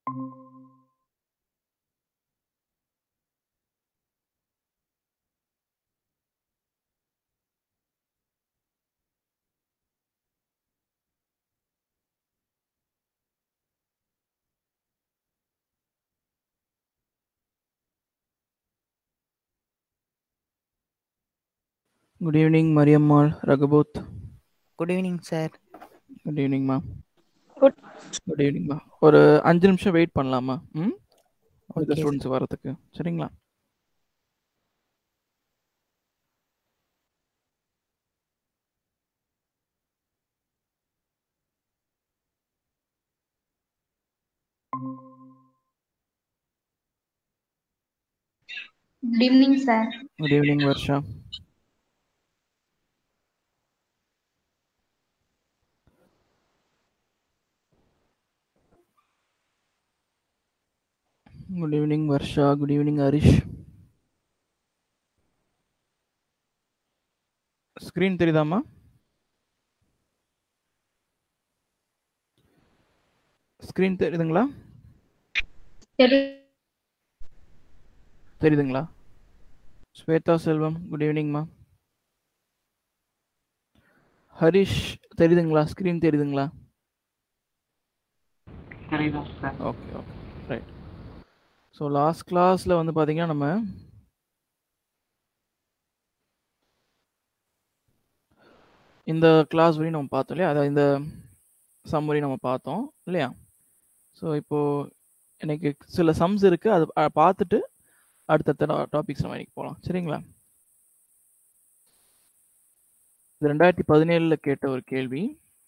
Good evening Mariyammal Raghubodh good evening sir good ஈவினிங்மா Good. Good ஈவினிங்மா ஒரு அஞ்சு நிமிஷம் வெயிட் பண்ணலாமா ம் இந்த Okay, ஸ்டூடெண்ட்ஸ் வரதுக்கு சரிங்களா Good evening, sir. Good evening Varsha good evening Varsha good evening Harish screen தெரியுதாம்மா ஸ்க்ரீன் தெரியுதுங்களா சரி தெரியுதுங்களா ஸ்வேதா செல்வம் குட் ஈவினிங்மா ஹரிஷ் தெரியுதுங்களா ஸ்க்ரீன் தெரியுதுங்களா okay okay right so last கிளாஸில் வந்து பார்த்தீங்கன்னா நம்ம இந்த கிளாஸ் வரையும் நம்ம பார்த்தோம் இல்லையா அதாவது இந்த சம் வரையும் நம்ம பார்த்தோம் இல்லையா ஸோ இப்போது எனக்கு சில சம்ஸ் இருக்குது அது அ, பார்த்துட்டு அடுத்தடுத்த டாபிக்ஸ் நம்ம இன்னைக்கு போகலாம் சரிங்களா இது ரெண்டாயிரத்தி பதினேழில் கேட்ட ஒரு கேள்வி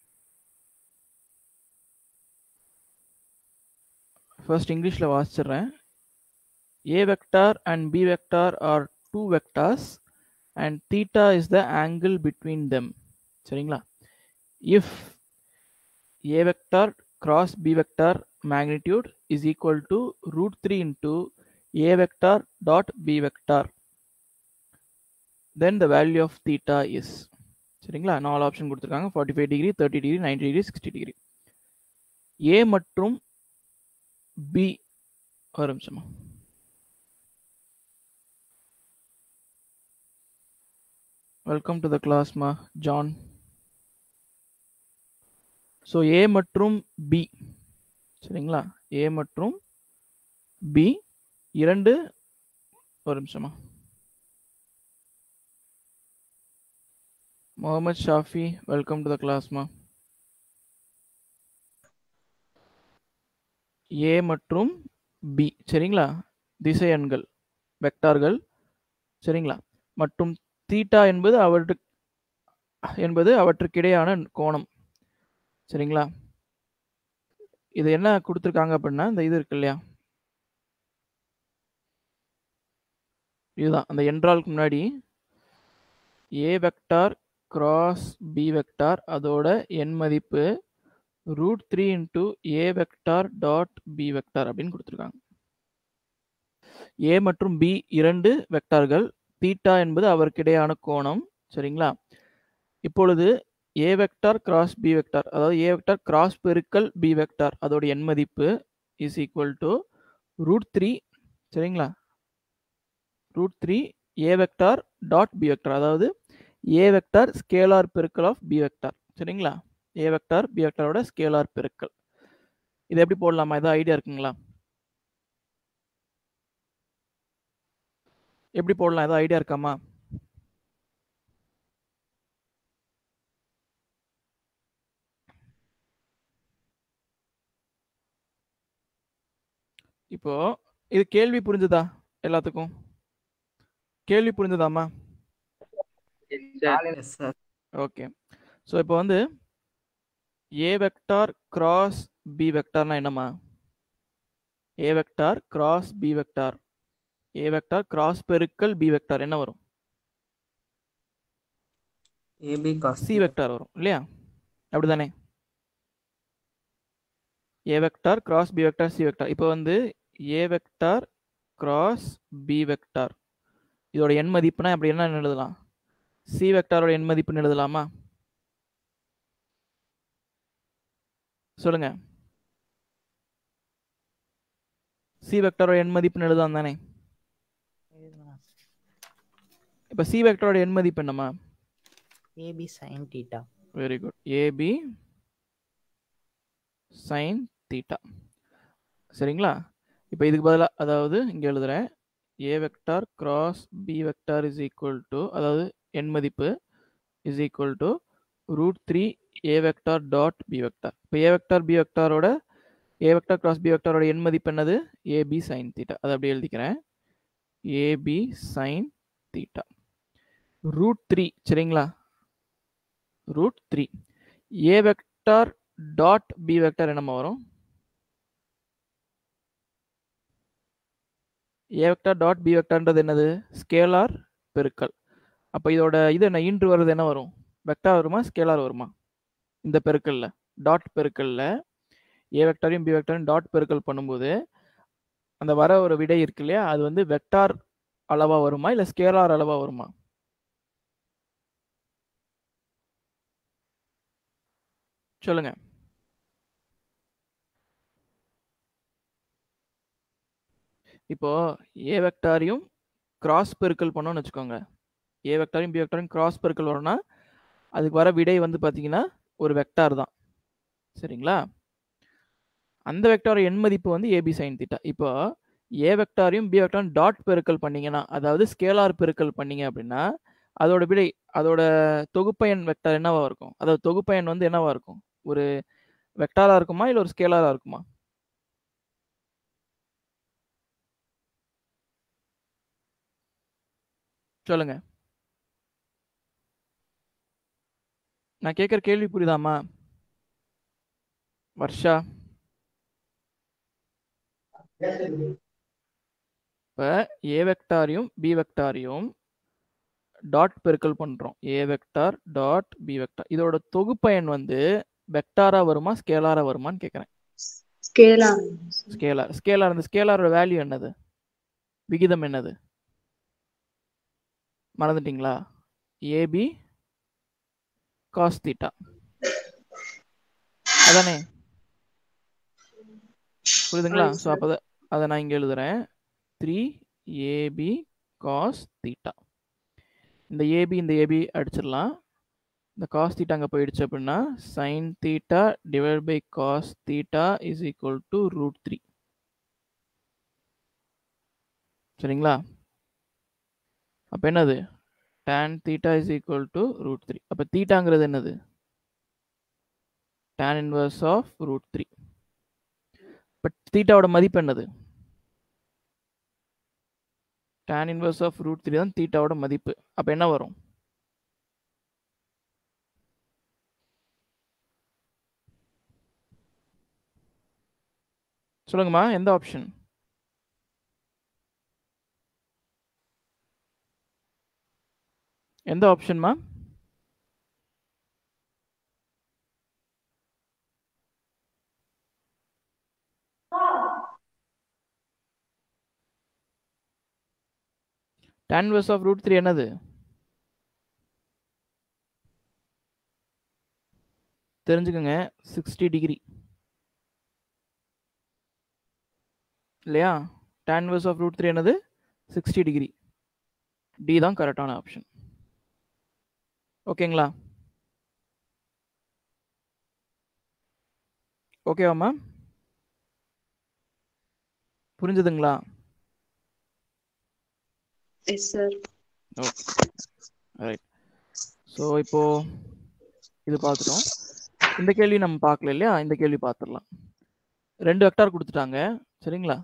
ஃபர்ஸ்ட் இங்கிலீஷில் வாசிச்சிடுறேன் A vector and B vector are two vectors and theta is the angle between them சரிங்களா if A vector cross B vector magnitude is equal to root three into A vector dot B vector then the value of theta is சரிங்களா நாலு option கொடுத்துருக்காங்க forty five degree thirty degree ninety degree sixty degree A மற்றும் B ஒரு நிமிஷமா welcome to the கிளாஸ்மா John so ஏ மற்றும் B சரிங்களா A மற்றும் பி இரண்டு ஒரு நிமிஷமா Mohammed Shafi welcome to the கிளாஸ்மா ஏ மற்றும் பி சரிங்களா திசையன்கள் வெக்டார்கள் சரிங்களா மற்றும் தீட்டா என்பது அவற்று என்பது அவற்றுக்கிடையான கோணம் சரிங்களா இது என்ன கொடுத்துருக்காங்க அப்படின்னா இந்த இது இருக்கு இல்லையா இதுதான் அந்த என்றாலுக்கு முன்னாடி A vector cross B vector அதோட எண் மதிப்பு root three into A vector dot B vector அப்படின்னு கொடுத்துருக்காங்க ஏ மற்றும் பி இரண்டு வெக்டார்கள் தீட்டா என்பது அவருக்கிடையான கோணம் சரிங்களா இப்பொழுது A vector cross B vector அதாவது ஏ வெக்டார் கிராஸ் பெருக்கல் பி வெக்டார் அதோட எண் மதிப்பு is equal to root three சரிங்களா root three A vector dot B vector அதாவது ஏ வெக்டார் ஸ்கேலார் பெருக்கல் ஆஃப் பி வெக்டார் சரிங்களா ஏ வெக்டார் பி வெக்டாரோட ஸ்கேலார் பெருக்கல் இது எப்படி போடலாமா ஏதாவது ஐடியா இருக்குங்களா எப்படி போடலாம் ஏதாவது ஐடியா இருக்காமா இப்போ இது கேள்வி புரிஞ்சுதா எல்லாத்துக்கும் கேள்வி புரிஞ்சுதாமா எஸ் சார் ஓகே ஸோ இப்போ வந்து ஏ வெக்டார் கிராஸ் பி வெக்டார்னா என்னம்மா A vector cross B vector A vector cross பெருக்கல் பி வெக்டார் என்ன வரும் ஏபி காஸ் சி வெக்டார் வரும் இல்லையா அப்படிதானே A vector cross B vector C vector இப்போ வந்து A vector cross B vector இதோட எண் மதிப்புனா அப்படி என்ன எழுதலாம் சி வெக்டாரோட எண் மதிப்புன்னு எழுதலாமா சொல்லுங்க சி வெக்டரோட எண் மதிப்புன்னு எழுதாம் தானே எழுதலாம் இப்போ சி வெக்டரோட எண் மதிப்பு என்னம்மா AB sine theta very good AB sine theta சரிங்களா இப்போ இதுக்கு பதிலாக அதாவது இங்கே எழுதுகிறேன் A vector cross B vector is equal to அதாவது எண் மதிப்பு is equal to root three A vector dot B vector இப்போ ஏ வெக்டார் பி வெக்டாரோட ஏ வெக்டார் கிராஸ் பி வெக்டாரோட எண் மதிப்பு என்னது ஏபி சைன் தீட்டா அதை அப்படியே எழுதிக்கிறேன் AB sine theta root three சரிங்களா root three A vector dot B vector என்னமா வரும் ஏ வெக்டார் டாட் பி வெக்டார்ன்றது என்னது ஸ்கேலார் பெருக்கல் அப்போ இதோட இது என்ன இன்று வர்றது என்ன வரும் வெக்டார் வருமா ஸ்கேலார் வருமா இந்த பெருக்கல்ல டாட் பெருக்கல்ல ஏ வெக்டாரையும் பி வெக்டாரையும் டாட் பெருக்கல் பண்ணும்போது அந்த வர ஒரு விடை இருக்கு இல்லையா அது வந்து வெக்டார் அளவா வருமா இல்லை ஸ்கேலார் அளவா வருமா சொல்லுங்க இப்போ ஏ வெக்டாரையும் கிராஸ் பெருக்கல் பண்ணோம்னு வச்சுக்கோங்க ஏ வெக்டாரையும் பி வெக்டாரையும் கிராஸ் பெருக்கல் வரும்னா அதுக்கு வர விடை வந்து பார்த்தீங்கன்னா ஒரு வெக்டார் தான் சரிங்களா அந்த வெக்டார் எண் மதிப்பு வந்து ஏபி சைன் தீட்டா இப்போ ஏ வெக்டாரையும் பி வெக்டாரையும் டாட் பெருக்கல் பண்ணீங்கன்னா அதாவது ஸ்கேலார் பெருக்கல் பண்ணீங்க அப்படின்னா அதோட விடை அதோட தொகுப்பயன் வெக்டார் என்னவா இருக்கும் அதாவது தொகுப்பயன் வந்து என்னவா இருக்கும் ஒரு வெக்டாரா இருக்குமா இல்லை ஒரு ஸ்கேலாரா இருக்குமா சொல்லுங்க நான் கேட்குற கேள்வி புரியுதாம்மா வர்ஷா இப்போ ஏ வெக்டாரையும் பி வெக்டாரையும் டாட் பெருக்கல் பண்ணுறோம் A vector dot B vector இதோட தொகுப்பயன் வந்து வெக்டாரா வருமா ஸ்கேலாரா வருமான்னு கேட்குறேன் ஸ்கேலார் ஸ்கேலார் ஸ்கேலார் அந்த ஸ்கேலாரோட வேல்யூ என்னது விகிதம் என்னது மறந்துட்டீங்களா ஏபி காஸ் தீட்டா அதானே புரியுதுங்களா ஸோ அப்போ அதை நான் இங்கே எழுதுறேன் த்ரீ ஏபி காஸ் தீட்டா இந்த ஏபி இந்த ஏபி அடிச்சிடலாம் இந்த காஸ் தீட்டா அங்கே போயிடுச்சு அப்படின்னா sine theta divide by cos theta is equal to root three சரிங்களா அப்போ என்னது tan theta is equal to root three அப்போ தீட்டாங்கிறது என்னது tan inverse of root three but தீட்டாவோட மதிப்பு என்னது tan inverse of root three தான் தீட்டாவோட மதிப்பு அப்போ என்ன வரும் சொல்லுங்கம்மா எந்த ஆப்ஷன் எந்த ஆப்ஷன்மா tan inverse of root three என்னது தெரிஞ்சுக்கோங்க சிக்ஸ்டி டிகிரி இல்லையா tan inverse of root three என்னது சிக்ஸ்டி டிகிரி டி தான் கரெக்டான ஆப்ஷன் ஓகேங்களா ஓகேவாம்மா புரிஞ்சுதுங்களா yes sir okay right so இப்போ இது பார்த்துட்டோம் இந்த கேள்வி நம்ம பார்க்கல இல்லையா இந்த கேள்வி பார்த்துடலாம் ரெண்டு வெக்டார் கொடுத்துட்டாங்க சரிங்களா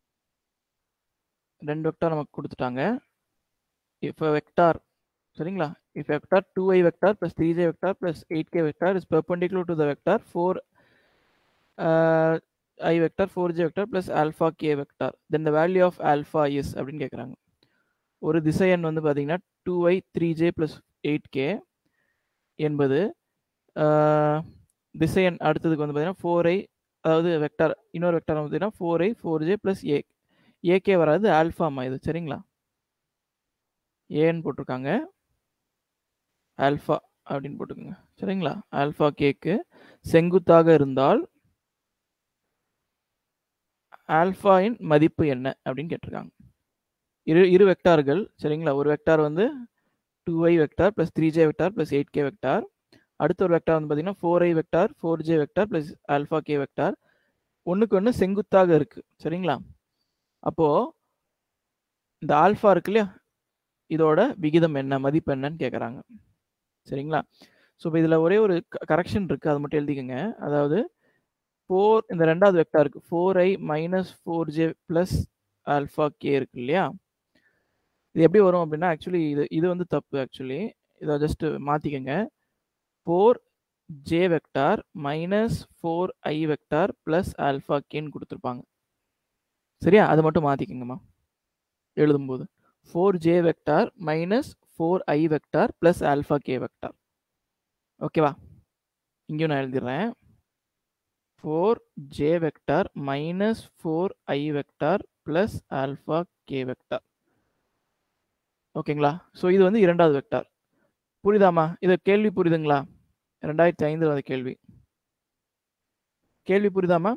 ரெண்டு வெக்டார் நமக்கு கொடுத்துட்டாங்க இப்போ வெக்டார் சரிங்களா if vector 2i vector plus 3j vector plus 8k vector is perpendicular to the vector 4 uh, i vector 4j vector plus alpha k vector then the value of alpha is அப்படின்னு கேட்குறாங்க ஒரு திசையன் வந்து பார்த்தீங்கன்னா two i three j plus eight k என்பது ஆஹ், திசையன் அடுத்ததுக்கு வந்து பார்த்தீங்கன்னா ஃபோர் ஐ அதாவது வெக்டார் இன்னொரு வெக்டார் வந்து பார்த்தீங்கன்னா four i four j plus A AK வராது ஆல்ஃபாமா இது சரிங்களா ஏன்னு போட்டிருக்காங்க ஆல்ஃபா அப்படின்னு போட்டுக்கோங்க சரிங்களா ஆல்ஃபா கேக்கு செங்குத்தாக இருந்தால் ஆல்ஃபாயின் மதிப்பு என்ன அப்படின்னு கேட்டிருக்காங்க இரு இரு வெக்டார்கள் சரிங்களா ஒரு வெக்டார் வந்து two i vector plus three j vector plus eight k vector அடுத்த ஒரு வெக்டார் வந்து பார்த்தீங்கன்னா four i vector four j vector plus alpha k vector ஒன்றுக்கு ஒன்று செங்குத்தாக இருக்குது சரிங்களா அப்போது இந்த ஆல்ஃபா இருக்கு இல்லையா இதோட விகிதம் என்ன மதிப்பு என்னன்னு கேட்குறாங்க சரிங்களா ஸோ இப்போ இதில் ஒரே ஒரு கரெக்ஷன் இருக்குது அது மட்டும் எழுதிக்கோங்க அதாவது ஃபோர் இந்த ரெண்டாவது வெக்டார் இருக்குது four i minus four j plus alpha k இருக்கு இல்லையா இது எப்படி வரும் அப்படின்னா ஆக்சுவலி இது இது வந்து தப்பு ஆக்சுவலி இதை ஜஸ்ட் மாற்றிக்கோங்க four j vector minus four i vector plus alpha கேன்னு கொடுத்துருப்பாங்க சரியா அதை மட்டும் மாற்றிக்கோங்கம்மா எழுதும்போது four j vector minus four i vector plus alpha k vector ஓகேவா இங்கேயும் நான் எழுதிடுறேன் four j vector minus four i vector plus alpha k vector ஓகேங்களா ஸோ இது வந்து இரண்டாவது வெக்டார் புரியுதாம்மா இது கேள்வி புரியுதுங்களா ரெண்டாயிரத்தி ஐந்தில் வந்த கேள்வி கேள்வி புரியுதாம்மா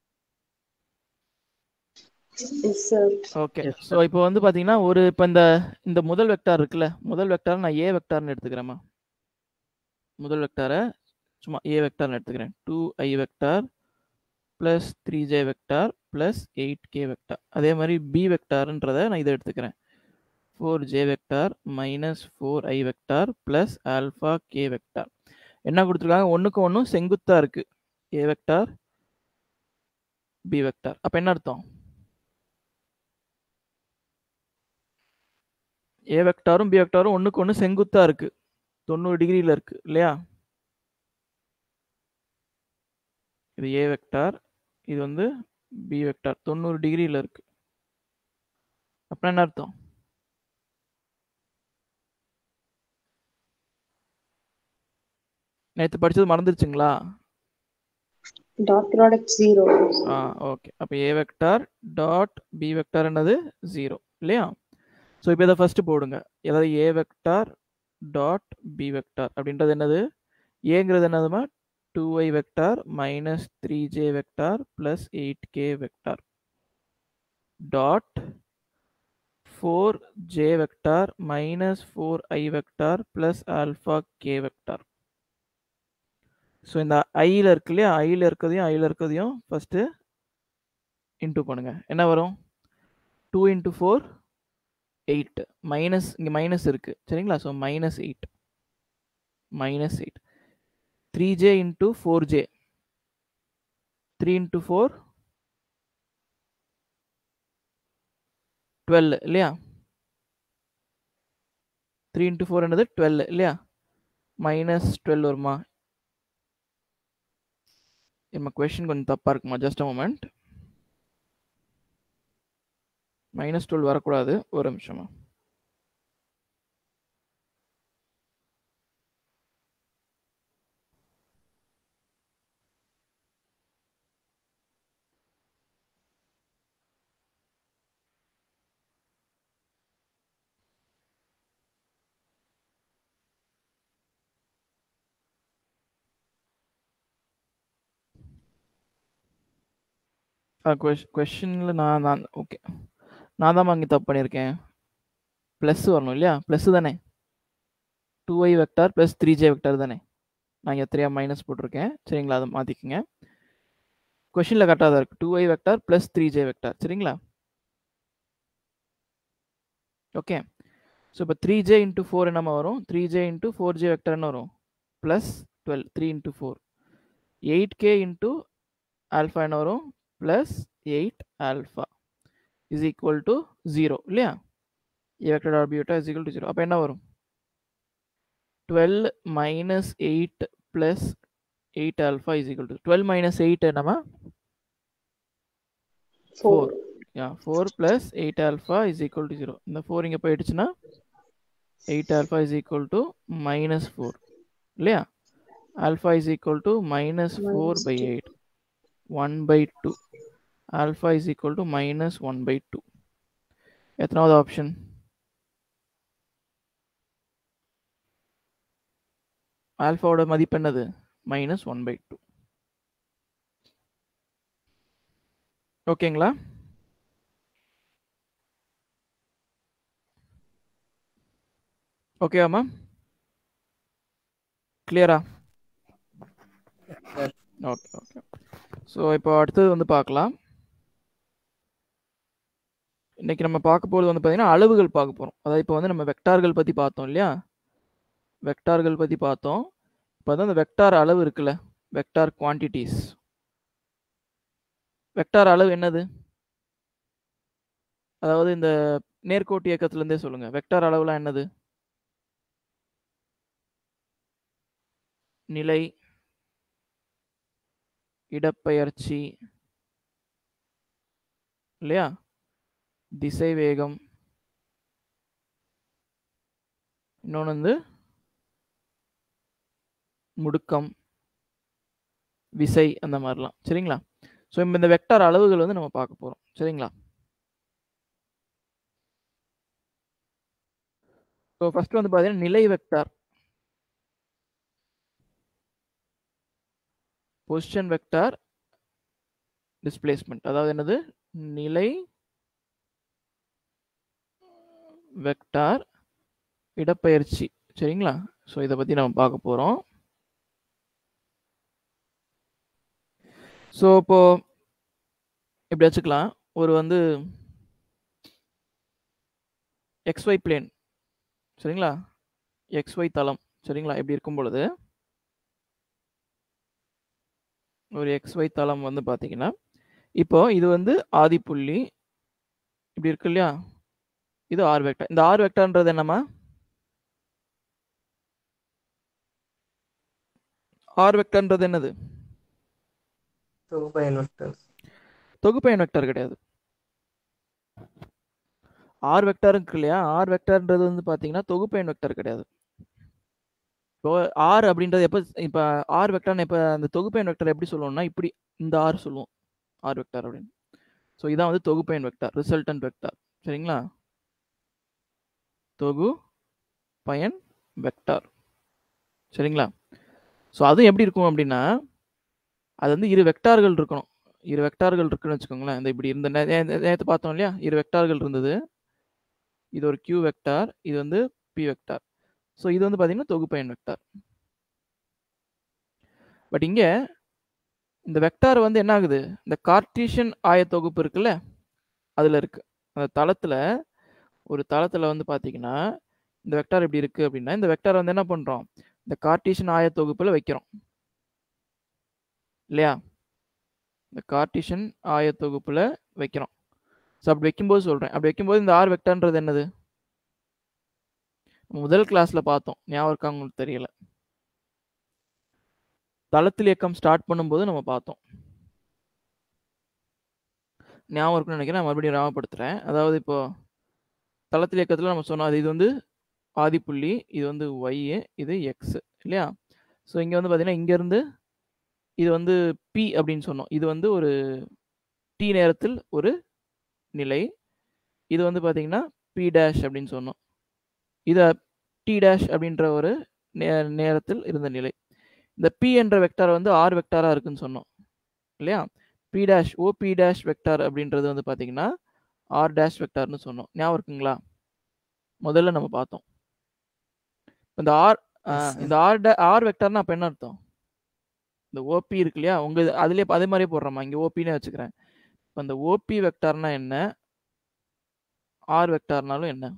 Yes, sir. Okay Yes, so இப்போ வந்து பார்த்தீங்கன்னா ஒரு இப்போ இந்த இந்த முதல் வெக்டார் இருக்குல்ல முதல் வெக்டார் நான் ஏ வெக்டார்னு எடுத்துக்கிறேம்மா முதல் வெக்டாரை சும்மா ஏ வெக்டார்னு எடுத்துக்கிறேன் two i vector plus three j vector plus eight k vector அதே மாதிரி பி வெக்டார்ன்றதை நான் இதை எடுத்துக்கிறேன் four j vector minus four i vector plus alpha k vector என்ன கொடுத்துருக்காங்க ஒன்றுக்கு ஒன்றும் செங்குத்தாக இருக்குது ஏ வெக்டார் பி வெக்டார் அப்போ என்ன அர்த்தம் ஏ வெக்டாரும் பி வெக்டாரும் ஒன்றுக்கு ஒன்று செங்குத்தாக இருக்குது தொண்ணூறு டிகிரியில் இருக்குது இல்லையா இது ஏ வெக்டார் இது வந்து பி வெக்டார் தொண்ணூறு டிகிரியில் இருக்கு அப்புறம் என்ன அர்த்தம் நேற்று படிச்சது மறந்துருச்சுங்களா Dot product zero. ஆ ஓகே அப்போ A vector dot B vector என்னது ஜீரோ இல்லையா ஸோ இப்போ இதை ஃபஸ்ட்டு போடுங்க ஏதாவது A vector dot B vector அப்படின்றது என்னது ஏங்கிறது என்னதுமா two i vector minus three j vector plus eight k vector dot four j vector minus four i vector plus alpha k vector so இந்த ஐயில் இருக்கு இல்லையா ஐயில் இருக்கிறதையும் ஐயில் இருக்கிறதையும் ஃபஸ்ட்டு இன்டூ பண்ணுங்க என்ன வரும் two into four eight minus இங்கே மைனஸ் இருக்குது சரிங்களா so minus eight minus eight three j into four j three into four twelve இல்லையா த்ரீ இன்ட்டு ஃபோர் என்னது டுவெல் இல்லையா மைனஸ் டுவெல் வருமா நம்ம கொஷின் கொஞ்சம் தப்பாக இருக்குமா ஜஸ்ட் மூமெண்ட் மைனஸ் டுவெல் வரக்கூடாது ஒரு நிமிஷமா கொஷினில் நான் நான் ஓகே நான் தான் இங்கே தப்பு பண்ணியிருக்கேன் ப்ளஸ் வரணும் இல்லையா ப்ளஸ் தானே two i vector plus three j vector தானே நான் இங்கே த்ரீயா மைனஸ் போட்டிருக்கேன் சரிங்களா அதை மாற்றிக்கோங்க கொஷினில் கரெக்டாக தான் இருக்குது two i vector plus three j vector சரிங்களா ஓகே ஸோ இப்போ த்ரீ ஜே இன்ட்டு ஃபோர் என்னமா வரும் three j into four j vector என்ன வரும் plus twelve three into four eight k into alpha என்ன வரும் plus 8 alpha is equal to 0 இல்லையா a vector dot b vector is equal to 0 அப்போ என்ன வரும் 12 minus 8 plus 8 alpha is equal to 12 minus 8 என்னமா Four. 4 yeah 4 plus 8 alpha is equal to 0 இந்த 4 இங்க போயிடுச்சுன்னா 8 alpha is equal to minus 4 இல்லையா alpha is equal to minus 4 Minus by two. 8 1 by 2 alpha is equal to minus 1 by 2 எத்தனாவது option ஆல்ஃபாவோட மதிப்பு என்னது minus one by two ஓகேங்களா ஓகேவா ma'am கிளியரா சார் ஓகே ஓகே ஸோ இப்போ அடுத்தது வந்து பார்க்கலாம் இன்னைக்கு நம்ம பார்க்க போகிறது வந்து பார்த்தீங்கன்னா அளவுகள் பார்க்க போகிறோம் அதாவது இப்போ வந்து நம்ம வெக்டார்கள் பற்றி பார்த்தோம் இல்லையா வெக்டார்கள் பற்றி பார்த்தோம் இப்போ வந்து அந்த வெக்டார் அளவு இருக்குல்ல வெக்டார் குவான்டிட்டிஸ் வெக்டார் அளவு என்னது அதாவது இந்த நேர்கோட்டு இயக்கத்துலேருந்தே சொல்லுங்கள் வெக்டார் அளவுலாம் என்னது நிலை இடப்பெயர்ச்சி இல்லையா திசை வேகம் இன்னொன்று வந்து முடுக்கம் விசை அந்த மாதிரிலாம் சரிங்களா ஸோ இப்போ இந்த வெக்டார் அளவுகள் வந்து நம்ம பார்க்க போகிறோம் சரிங்களா ஸோ ஃபர்ஸ்ட் வந்து பார்த்தீங்கன்னா நிலை வெக்டார் பொசிஷன் வெக்டார் டிஸ்பிளேஸ்மெண்ட் அதாவது என்னது நிலை வெக்டார் இடப்பெயர்ச்சி சரிங்களா ஸோ இதை பற்றி நம்ம பார்க்க போகிறோம் ஸோ இப்போ இப்படி வச்சுக்கலாம் ஒரு வந்து எக்ஸ்ஒய் பிளேன் சரிங்களா எக்ஸ்ஒய் தளம் சரிங்களா இப்படி இருக்கும் பொழுது ஒரு எக்ஸ்ஒய் தளம் வந்து பார்த்தீங்கன்னா இப்போ இது வந்து ஆதிப்புள்ளி இப்படி இருக்கு இல்லையா இது ஆர் வெக்டர் இந்த ஆர் வெக்டர்ன்றது என்னம்மா ஆர் வெக்டர்ன்றது என்னது தொகுப்பயன் வெக்டர்ஸ் தொகுப்பயன் வெக்டர் கிடையாது ஆர் வெக்டர் இருக்கு இல்லையா ஆர் வெக்டர்ன்றது வந்து பார்த்தீங்கன்னா தொகுப்பயன் வெக்டர் கிடையாது இப்போ ஆர் அப்படின்றது எப்போ இப்போ ஆர் வெக்டர்னு இப்போ அந்த தொகுப்பயன் வெக்டர் எப்படி சொல்லுவோம்னா இப்படி இந்த ஆர் சொல்லுவோம் ஆர் வெக்டர் அப்படின்னு ஸோ இதான் வந்து தொகுப்பயன் வெக்டர் ரிசல்டன்ட் வெக்டர் சரிங்களா தொகு பயன் வெக்டார் சரிங்களா ஸோ அதுவும் எப்படி இருக்கும் அப்படின்னா அது வந்து இரு வெக்டார்கள் இருக்கணும் இரு வெக்டார்கள் இருக்குன்னு வச்சுக்கோங்களேன் இந்த இப்படி இருந்த நேற்று பார்த்தோம் இல்லையா இரு வெக்டார்கள் இருந்தது இது ஒரு கியூ வெக்டார் இது வந்து பி வெக்டார் ஸோ இது வந்து பார்த்தீங்கன்னா தொகுப்பயன் வெக்டார் பட் இங்கே இந்த வெக்டார் வந்து என்ன ஆகுது இந்த கார்டீஷியன் ஆயத்தொகுப்பு இருக்குல்ல அதில் இருக்கு அந்த தளத்தில் ஒரு தளத்தில் வந்து பார்த்தீங்கன்னா இந்த வெக்டார் இப்படி இருக்கு அப்படின்னா இந்த வெக்டார் வந்து என்ன பண்ணுறோம் இந்த கார்டீஷியன் ஆயத்தொகுப்பில் வைக்கிறோம் இல்லையா இந்த கார்டிஷன் ஆயத்தொகுப்பில் வைக்கிறோம் ஸோ அப்படி வைக்கும்போது சொல்கிறேன் அப்படி வைக்கும்போது இந்த ஆர் வெக்டர்ன்றது என்னது முதல் கிளாஸில் பார்த்தோம் ஞாபகம் இருக்கா உங்களுக்கு தெரியல தளத்தில் இயக்கம் ஸ்டார்ட் பண்ணும்போது நம்ம பார்த்தோம் ஞாபகம் இருக்குன்னு நினைக்கிறேன் நான் மறுபடியும் ஞாபகப்படுத்துகிறேன் அதாவது இப்போ தளத்தில் இயக்கத்தில் நம்ம சொன்னோம் அது இது வந்து ஆதிப்புள்ளி இது வந்து ஒய் இது எக்ஸ் இல்லையா ஸோ இங்கே வந்து பார்த்தீங்கன்னா இங்கேருந்து இது வந்து பி அப்படின்னு சொன்னோம் இது வந்து ஒரு டி நேரத்தில் ஒரு நிலை இது வந்து பார்த்தீங்கன்னா பி டேஷ் அப்படின்னு சொன்னோம் இதை டி டேஷ் அப்படின்ற ஒரு நே நேரத்தில் இருந்த நிலை இந்த பி என்ற வெக்டார் வந்து ஆர் வெக்டாராக இருக்குன்னு சொன்னோம் இல்லையா P dash O P dash vector அப்படின்றது வந்து பார்த்தீங்கன்னா ஆர் டேஷ் வெக்டார்னு சொன்னோம் ஞாபகம் இருக்குங்களா முதல்ல நம்ம பார்த்தோம் இந்த ஆர் இந்த ஆர் டே ஆர் வெக்டார்னா அப்போ என்ன அர்த்தம் இந்த ஓபி இருக்கு இல்லையா உங்க அதுலயே அதே மாதிரியே போடுறோமா இங்க ஓபினே வச்சுக்கிறேன் இப்போ இந்த ஓபி வெக்டார்னா என்ன ஆர் வெக்டார்னாலும் என்ன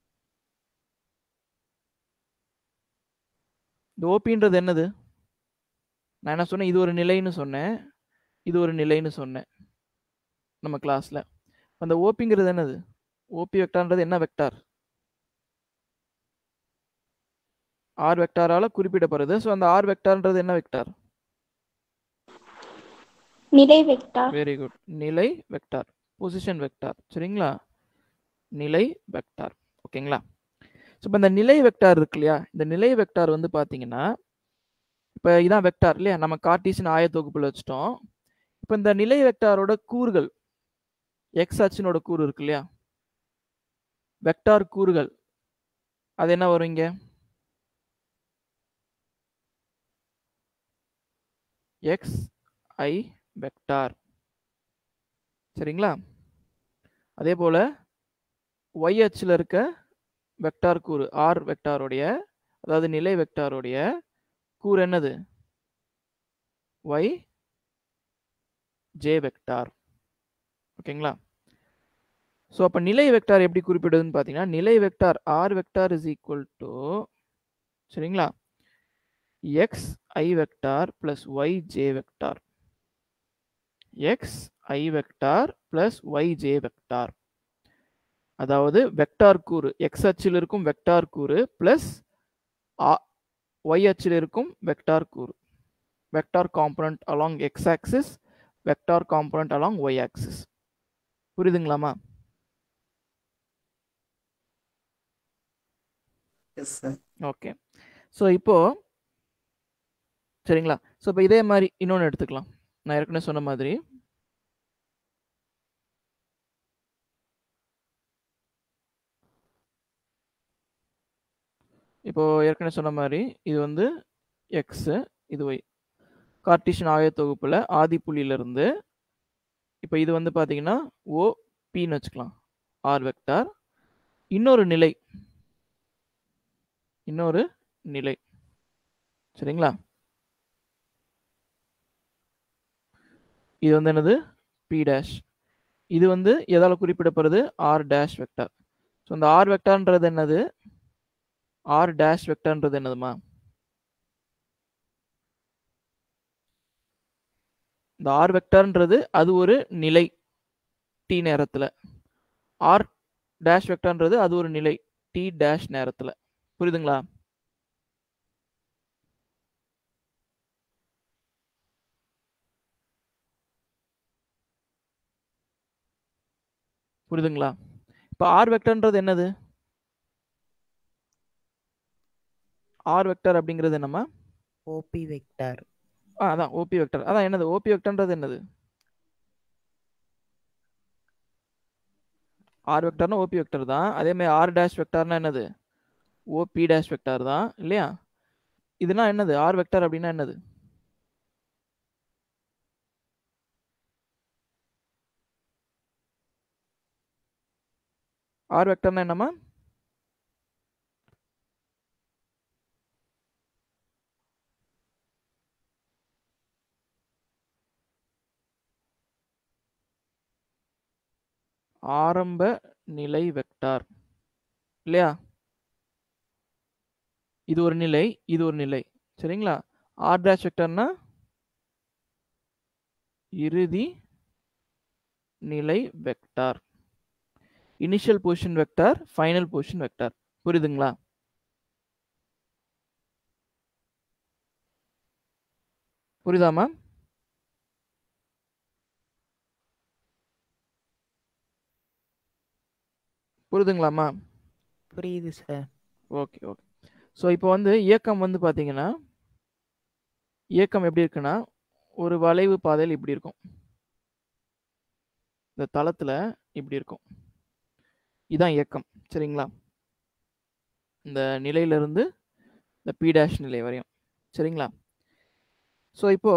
இந்த ஓபின்றது என்னது நான் என்ன சொன்னேன் இது ஒரு நிலைன்னு சொன்னேன் இது ஒரு நிலைன்னு சொன்னேன் நம்ம கிளாஸ்ல அந்த ஓபிங்கிறது என்னது ஓபி வெக்டார்ன்றது என்ன வெக்டார் ஆர் வெக்டாரால குறிப்பிடப்படுறது ஸோ அந்த ஆர் வெக்டார்ன்றது என்ன வெக்டார் நிலை வெக்டார் வெரி குட் நிலை வெக்டார் பொசிஷன் வெக்டார் சரிங்களா நிலை வெக்டார் ஓகேங்களா ஸோ இப்போ இந்த நிலை வெக்டார் இருக்கு இல்லையா இந்த நிலை வெக்டார் வந்து பார்த்தீங்கன்னா இப்போ இதான் வெக்டார் இல்லையா நம்ம கார்டீசியன் ஆயத்தொகுப்பில் வச்சுட்டோம் இப்போ இந்த நிலை வெக்டாரோட கூறுகள் எக்ஸ் அச்சினோட கூறு இருக்கு இல்லையா வெக்டார் கூறுகள் அது என்ன வரும் இங்க எக்ஸ் ஐ வெக்டார் சரிங்களா அதே போல் ஒய் அச்சில் இருக்க வெக்டார் கூறு ஆர் வெக்டாருடைய அதாவது நிலை வெக்டாருடைய கூறு என்னது ஒய் ஜே வெக்டார் ஓகேங்களா ஸோ அப்போ நிலை வெக்டார் எப்படி குறிப்பிடுதுன்னு பார்த்தீங்கன்னா நிலை vector R vector is equal to சரிங்களா x i vector plus y j vector x i vector plus y j vector அதாவது வெக்டார் கூறு எக்ஸ் அச்சில் இருக்கும் வெக்டார் கூறு பிளஸ் ஒய் அச்சில் இருக்கும் வெக்டார் கூறு vector component along x axis vector component along y axis புரியுதுங்களாமா எஸ் சார் ஓகே ஸோ இப்போ சரிங்களா ஸோ இப்போ இதே மாதிரி இன்னொன்று எடுத்துக்கலாம் நான் ஏற்கனவே சொன்ன மாதிரி இப்போ ஏற்கனவே சொன்ன மாதிரி இது வந்து எக்ஸு இது ஒய் கார்டிஷன் ஆய தொகுப்பில் ஆதி புள்ளியிலிருந்து இப்போ இது வந்து பார்த்தீங்கன்னா ஓ பின்னு வச்சுக்கலாம் ஆர் வெக்டார் இன்னொரு நிலை இன்னொரு நிலை சரிங்களா இது வந்து என்னது பி டேஷ் இது வந்து எதால் குறிப்பிடப்படுறது ஆர் டேஷ் வெக்டார் ஸோ இந்த ஆர் வெக்டார்ன்றது என்னது ஆர் டேஷ் வெக்டார்ன்றது என்னதுமா இந்த ஆர் வெக்டார்ன்றது அது ஒரு நிலை டி நேரத்தில் ஆர் டேஷ் வெக்டார்ன்றது அது ஒரு நிலை டி டேஷ் நேரத்தில் புரியுதுங்களா புரியுதுங்களா இப்போ ஆர் வெக்டர்ன்றது என்னது ஆர் வெக்டர் அப்படிங்கிறது என்னம்மா ஓபி வெக்டார் ஆ அதான் ஓபி வெக்டர் அதான் என்னது ஓபி வெக்டர்ன்றது என்னது ஆர் வெக்டர்னா ஓபி வெக்டர் தான் அதே மாதிரி ஆர் டேஷ் வெக்டார்னா என்னது ஓபி டேஷ் வெக்டார் தான் இல்லையா இதுனா என்னது ஆர் வெக்டர் அப்படின்னா என்னது ஆர் வெக்டர்னா என்னம்மா ஆரம்ப நிலை வெக்டார் இல்லையா இது ஒரு நிலை இது ஒரு நிலை சரிங்களா ஆர் டேஷ் வெக்டர்னா இறுதி நிலை vector initial position vector final position vector புரியுதுங்களா புரியுதாமா புரியுதுங்களாம்மா புரியுது சார் ஓகே ஓகே ஸோ இப்போ வந்து இயக்கம் வந்து பார்த்தீங்கன்னா இயக்கம் எப்படி இருக்குன்னா ஒரு வளைவு பாதையில் இப்படி இருக்கும் இந்த தளத்தில் இப்படி இருக்கும் இதான் இயக்கம் சரிங்களா இந்த நிலையிலிருந்து இந்த பி டேஷ் நிலை வரையும் சரிங்களா ஸோ இப்போ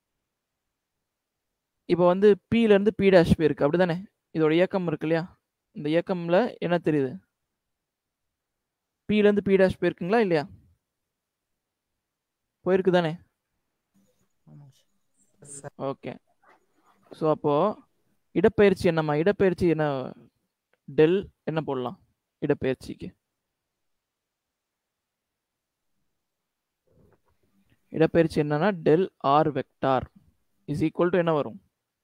இப்போ வந்து பியிலேருந்து பி டேஷ் போயிருக்கு அப்படி தானே இதோட இயக்கம் இருக்கு இல்லையா இந்த இயக்கம்ல என்ன தெரியுது பியிலேருந்து பி டேஷ் போயிருக்குங்களா இல்லையா போயிருக்கு தானே ஆமாம் சார் ஓகே ஸோ அப்போ இடப்பெயர்ச்சி என்னம்மா இடப்பெயர்ச்சி என்ன டெல் என்ன போடலாம் இடப்பெயர்ச்சிக்கு இடப்பெயர்ச்சி என்னன்னா del R vector is equal to என்ன வரும்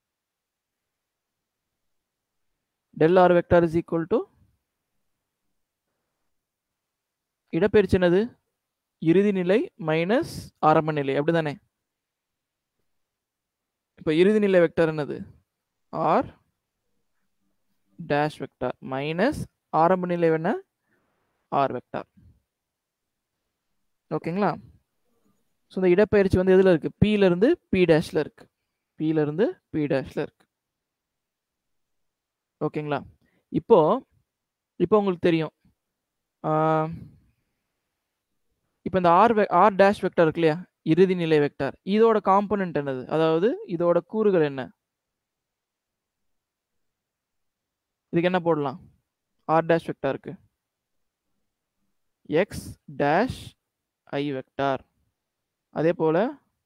del R vector is equal to இடப்பெயர்ச்சி என்னது இறுதி நிலை மைனஸ் ஆரம்ப நிலை அப்படிதானே இப்போ இறுதி நிலை வெக்டார் என்னது ஆர் டேஷ் வெக்டார் மைனஸ் ஆரம்ப நிலை என்ன ஆர் வெக்டார் ஓகேங்களா ஸோ இந்த இடப்பெயர்ச்சி வந்து எதில் இருக்கு P ல இருந்து பி டேஷ்ல இருக்கு P ல இருந்து பி டேஷ்ல இருக்கு ஓகேங்களா இப்போ இப்போ உங்களுக்கு தெரியும் ஆஹ், இப்போ இந்த ஆர் ஆர் டேஷ் வெக்டார் இருக்கு இல்லையா இறுதி நிலை வெக்டார் இதோட காம்பனன்ட் என்னது அதாவது இதோட கூறுகள் என்ன இதுக்கு என்ன போடலாம் ஆர் டேஷ் வெக்டாருக்கு எக்ஸ் டேஷ் ஐ வெக்டார் அதே போல்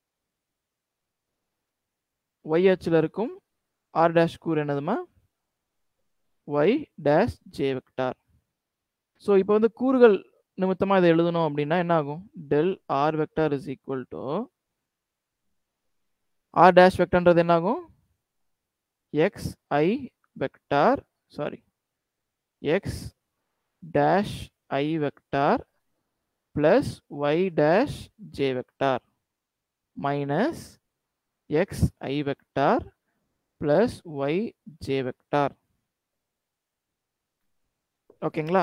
ஒய் அச்சில் இருக்கும் ஆர் டேஷ் கூறு என்னதுமா y dash j vector so இப்போ வந்து கூறுகள் நிமித்தமாக இதை எழுதணும் அப்படின்னா என்ன ஆகும் del R vector is equal to R dash வெக்டர்ன்றது என்ன ஆகும் x i vector sorry x dash i vector plus y dash j vector minus x i vector plus y j vector ஓகேங்களா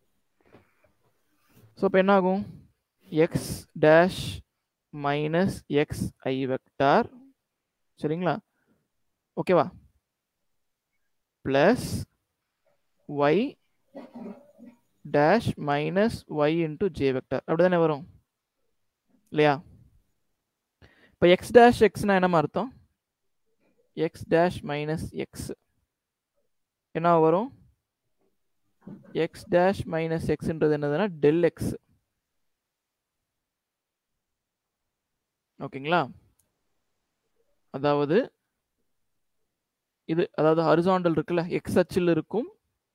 ஸோ இப்போ என்ன ஆகும் x dash minus x i vector சரிங்களா ஓகேவா plus y dash minus y into j vector அப்படி தானே வரும் இல்லையா இப்போ எக்ஸ் டேஷ் எக்ஸ்னா என்னமா அர்த்தம் எக்ஸ் டேஷ் மைனஸ் எக்ஸ் என்ன வரும் எக்ஸ் டேஷ் மைனஸ் எக்ஸ்ன்றது என்னதுன்னா டெல் எக்ஸ் ஓகேங்களா அதாவது இது அதாவது ஹரிசாண்டல் இருக்குல்ல எக்ஸ் அச்சில் இருக்கும்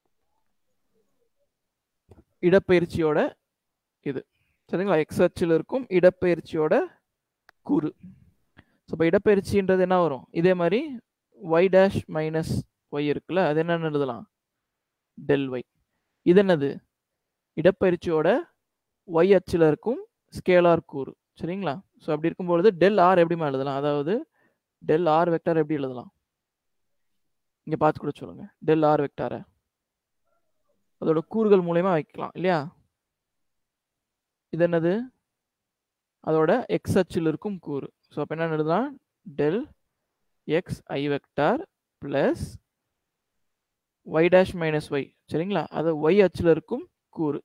இடப்பெயர்ச்சியோட இது சரிங்களா எக்ஸ் அச்சில் இருக்கும் இடப்பெயர்ச்சியோட கூறு ஸோ இப்போ இடப்பெயர்ச்சின்றது என்ன வரும் இதே மாதிரி ஒய் டேஷ் மைனஸ் ஒய் இருக்குல்ல அது என்னன்னு எழுதலாம் டெல் ஒய் இது என்னது இடப்பெயர்ச்சியோட ஒய் அச்சில் இருக்கும் ஸ்கேலார் கூறு சரிங்களா ஸோ அப்படி இருக்கும்பொழுது டெல் ஆர் எப்படிமா எழுதலாம் அதாவது டெல் ஆர் வெக்டார் எப்படி எழுதலாம் இங்கே பார்த்து கூட சொல்லுங்க டெல் ஆர் வெக்டாரை அதோட கூறுகள் மூலயமா வைக்கலாம் இல்லையா இது என்னது அதோட எக்ஸ் அச்சில் இருக்கும் கூறு ஸோ அப்போ என்ன எழுதலாம் del x i vector plus y dash minus y சரிங்களா அது ஒய் அச்சில் இருக்கும் கூறு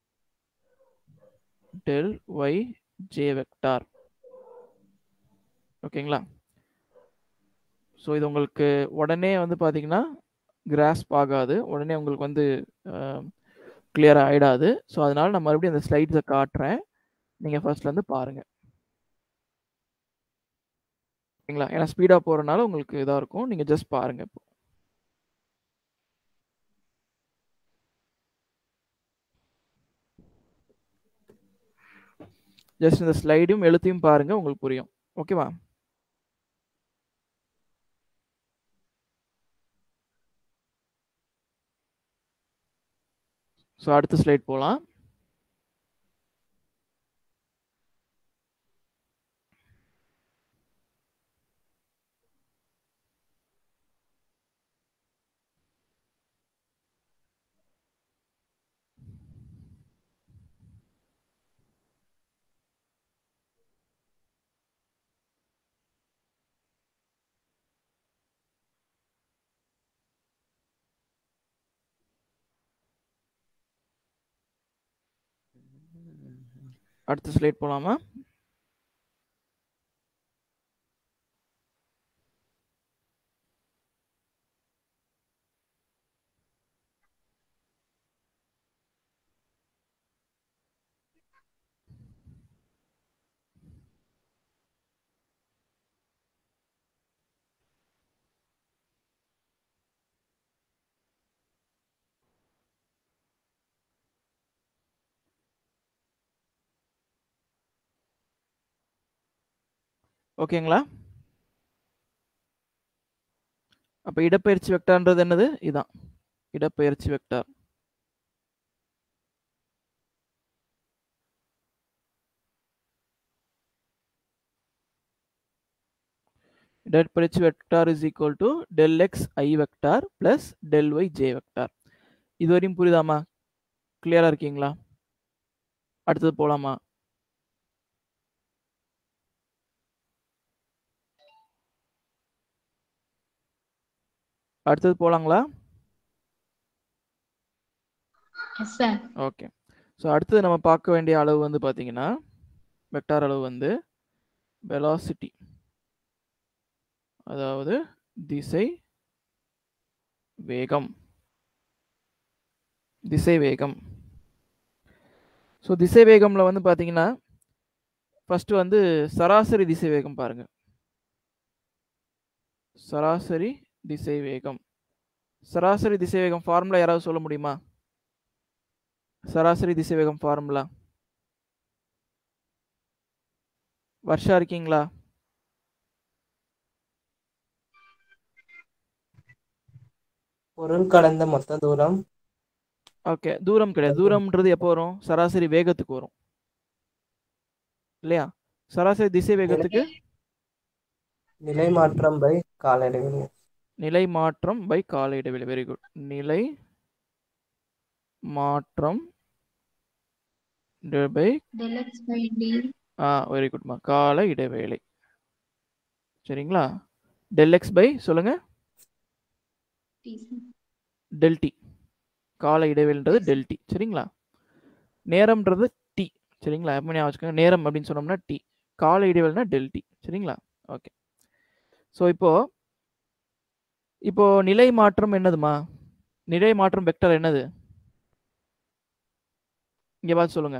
டெல் ஒய் ஜே வெக்டார் ஓகேங்களா ஸோ இது உங்களுக்கு உடனே வந்து பார்த்தீங்கன்னா கிராஸ்ப் ஆகாது உடனே உங்களுக்கு வந்து கிளியர் ஆகிடாது ஸோ அதனால நான் மறுபடியும் அந்த ஸ்லைட்ஸை காட்டுறேன் நீங்கள் ஃபர்ஸ்ட்லேருந்து பாருங்கள் ஓகேங்களா ஏன்னா ஸ்பீடாக போகிறனால உங்களுக்கு இதாக இருக்கும் நீங்கள் ஜஸ்ட் பாருங்கள் இப்போ ஜஸ்ட் இந்த ஸ்லைடையும் எழுத்தையும் பாருங்கள் உங்களுக்கு புரியும் ஓகேவா ஸோ அடுத்த ஸ்லைட் போகலாம் அடுத்த ஸ்லைட் போகலாமா ஓகேங்களா அப்போ இடப்பெயர்ச்சி வெக்டார்ன்றது என்னது இதான் இடப்பெயர்ச்சி வெக்டார் இடப்பெயர்ச்சி vector is equal to del x i vector plus del y j vector இது வரையும் புரியுதாமா கிளியரா இருக்கீங்களா அடுத்தது போலாமா அடுத்தது போலாங்களா எஸ் சார் ஓகே ஸோ அடுத்தது நம்ம பார்க்க வேண்டிய அளவு வந்து பார்த்தீங்கன்னா வெக்டார் அளவு வந்து வெலாசிட்டி அதாவது திசை வேகம் திசை வேகம் ஸோ திசை வேகம்ல வந்து பார்த்தீங்கன்னா ஃபர்ஸ்ட் வந்து சராசரி திசை வேகம் பாருங்க சராசரி திசை வேகம் சராசரி திசை வேகம் ஃபார்முலா யாராவது சொல்ல முடியுமா சராசரி திசை வேகம் ஃபார்முலா வர்ஷா இருக்கீங்களா பொருள் கடந்த மொத்த தூரம் ஓகே தூரம் கிடையாது தூரம்ன்றது எப்போ வரும் சராசரி வேகத்துக்கு வரும் இல்லையா சராசரி திசை வேகத்துக்கு நிலை மாற்றம் பை கால இடைவெளி நிலை மாற்றம் பை கால இடைவெளி வெரி குட் நிலை மாற்றம் by del x by d ஆ வெரி குட்மா கால இடைவேளை சரிங்களா டெல் எக்ஸ் பை சொல்லுங்க t sir. டெல் டி கால இடைவெளின்றது டெல் டி சரிங்களா நேரம்ன்றது டி சரிங்களா எப்போ ஞாபகம் வச்சுக்கோங்க நேரம் அப்படின்னு சொன்னோம்னா டி கால இடைவெளினா டெல் டி சரிங்களா ஓகே ஸோ இப்போ இப்போ நிலை மாற்றம் என்னதுமா நிலை மாற்றம் வெக்டர் என்னது இங்க பார்த்து சொல்லுங்க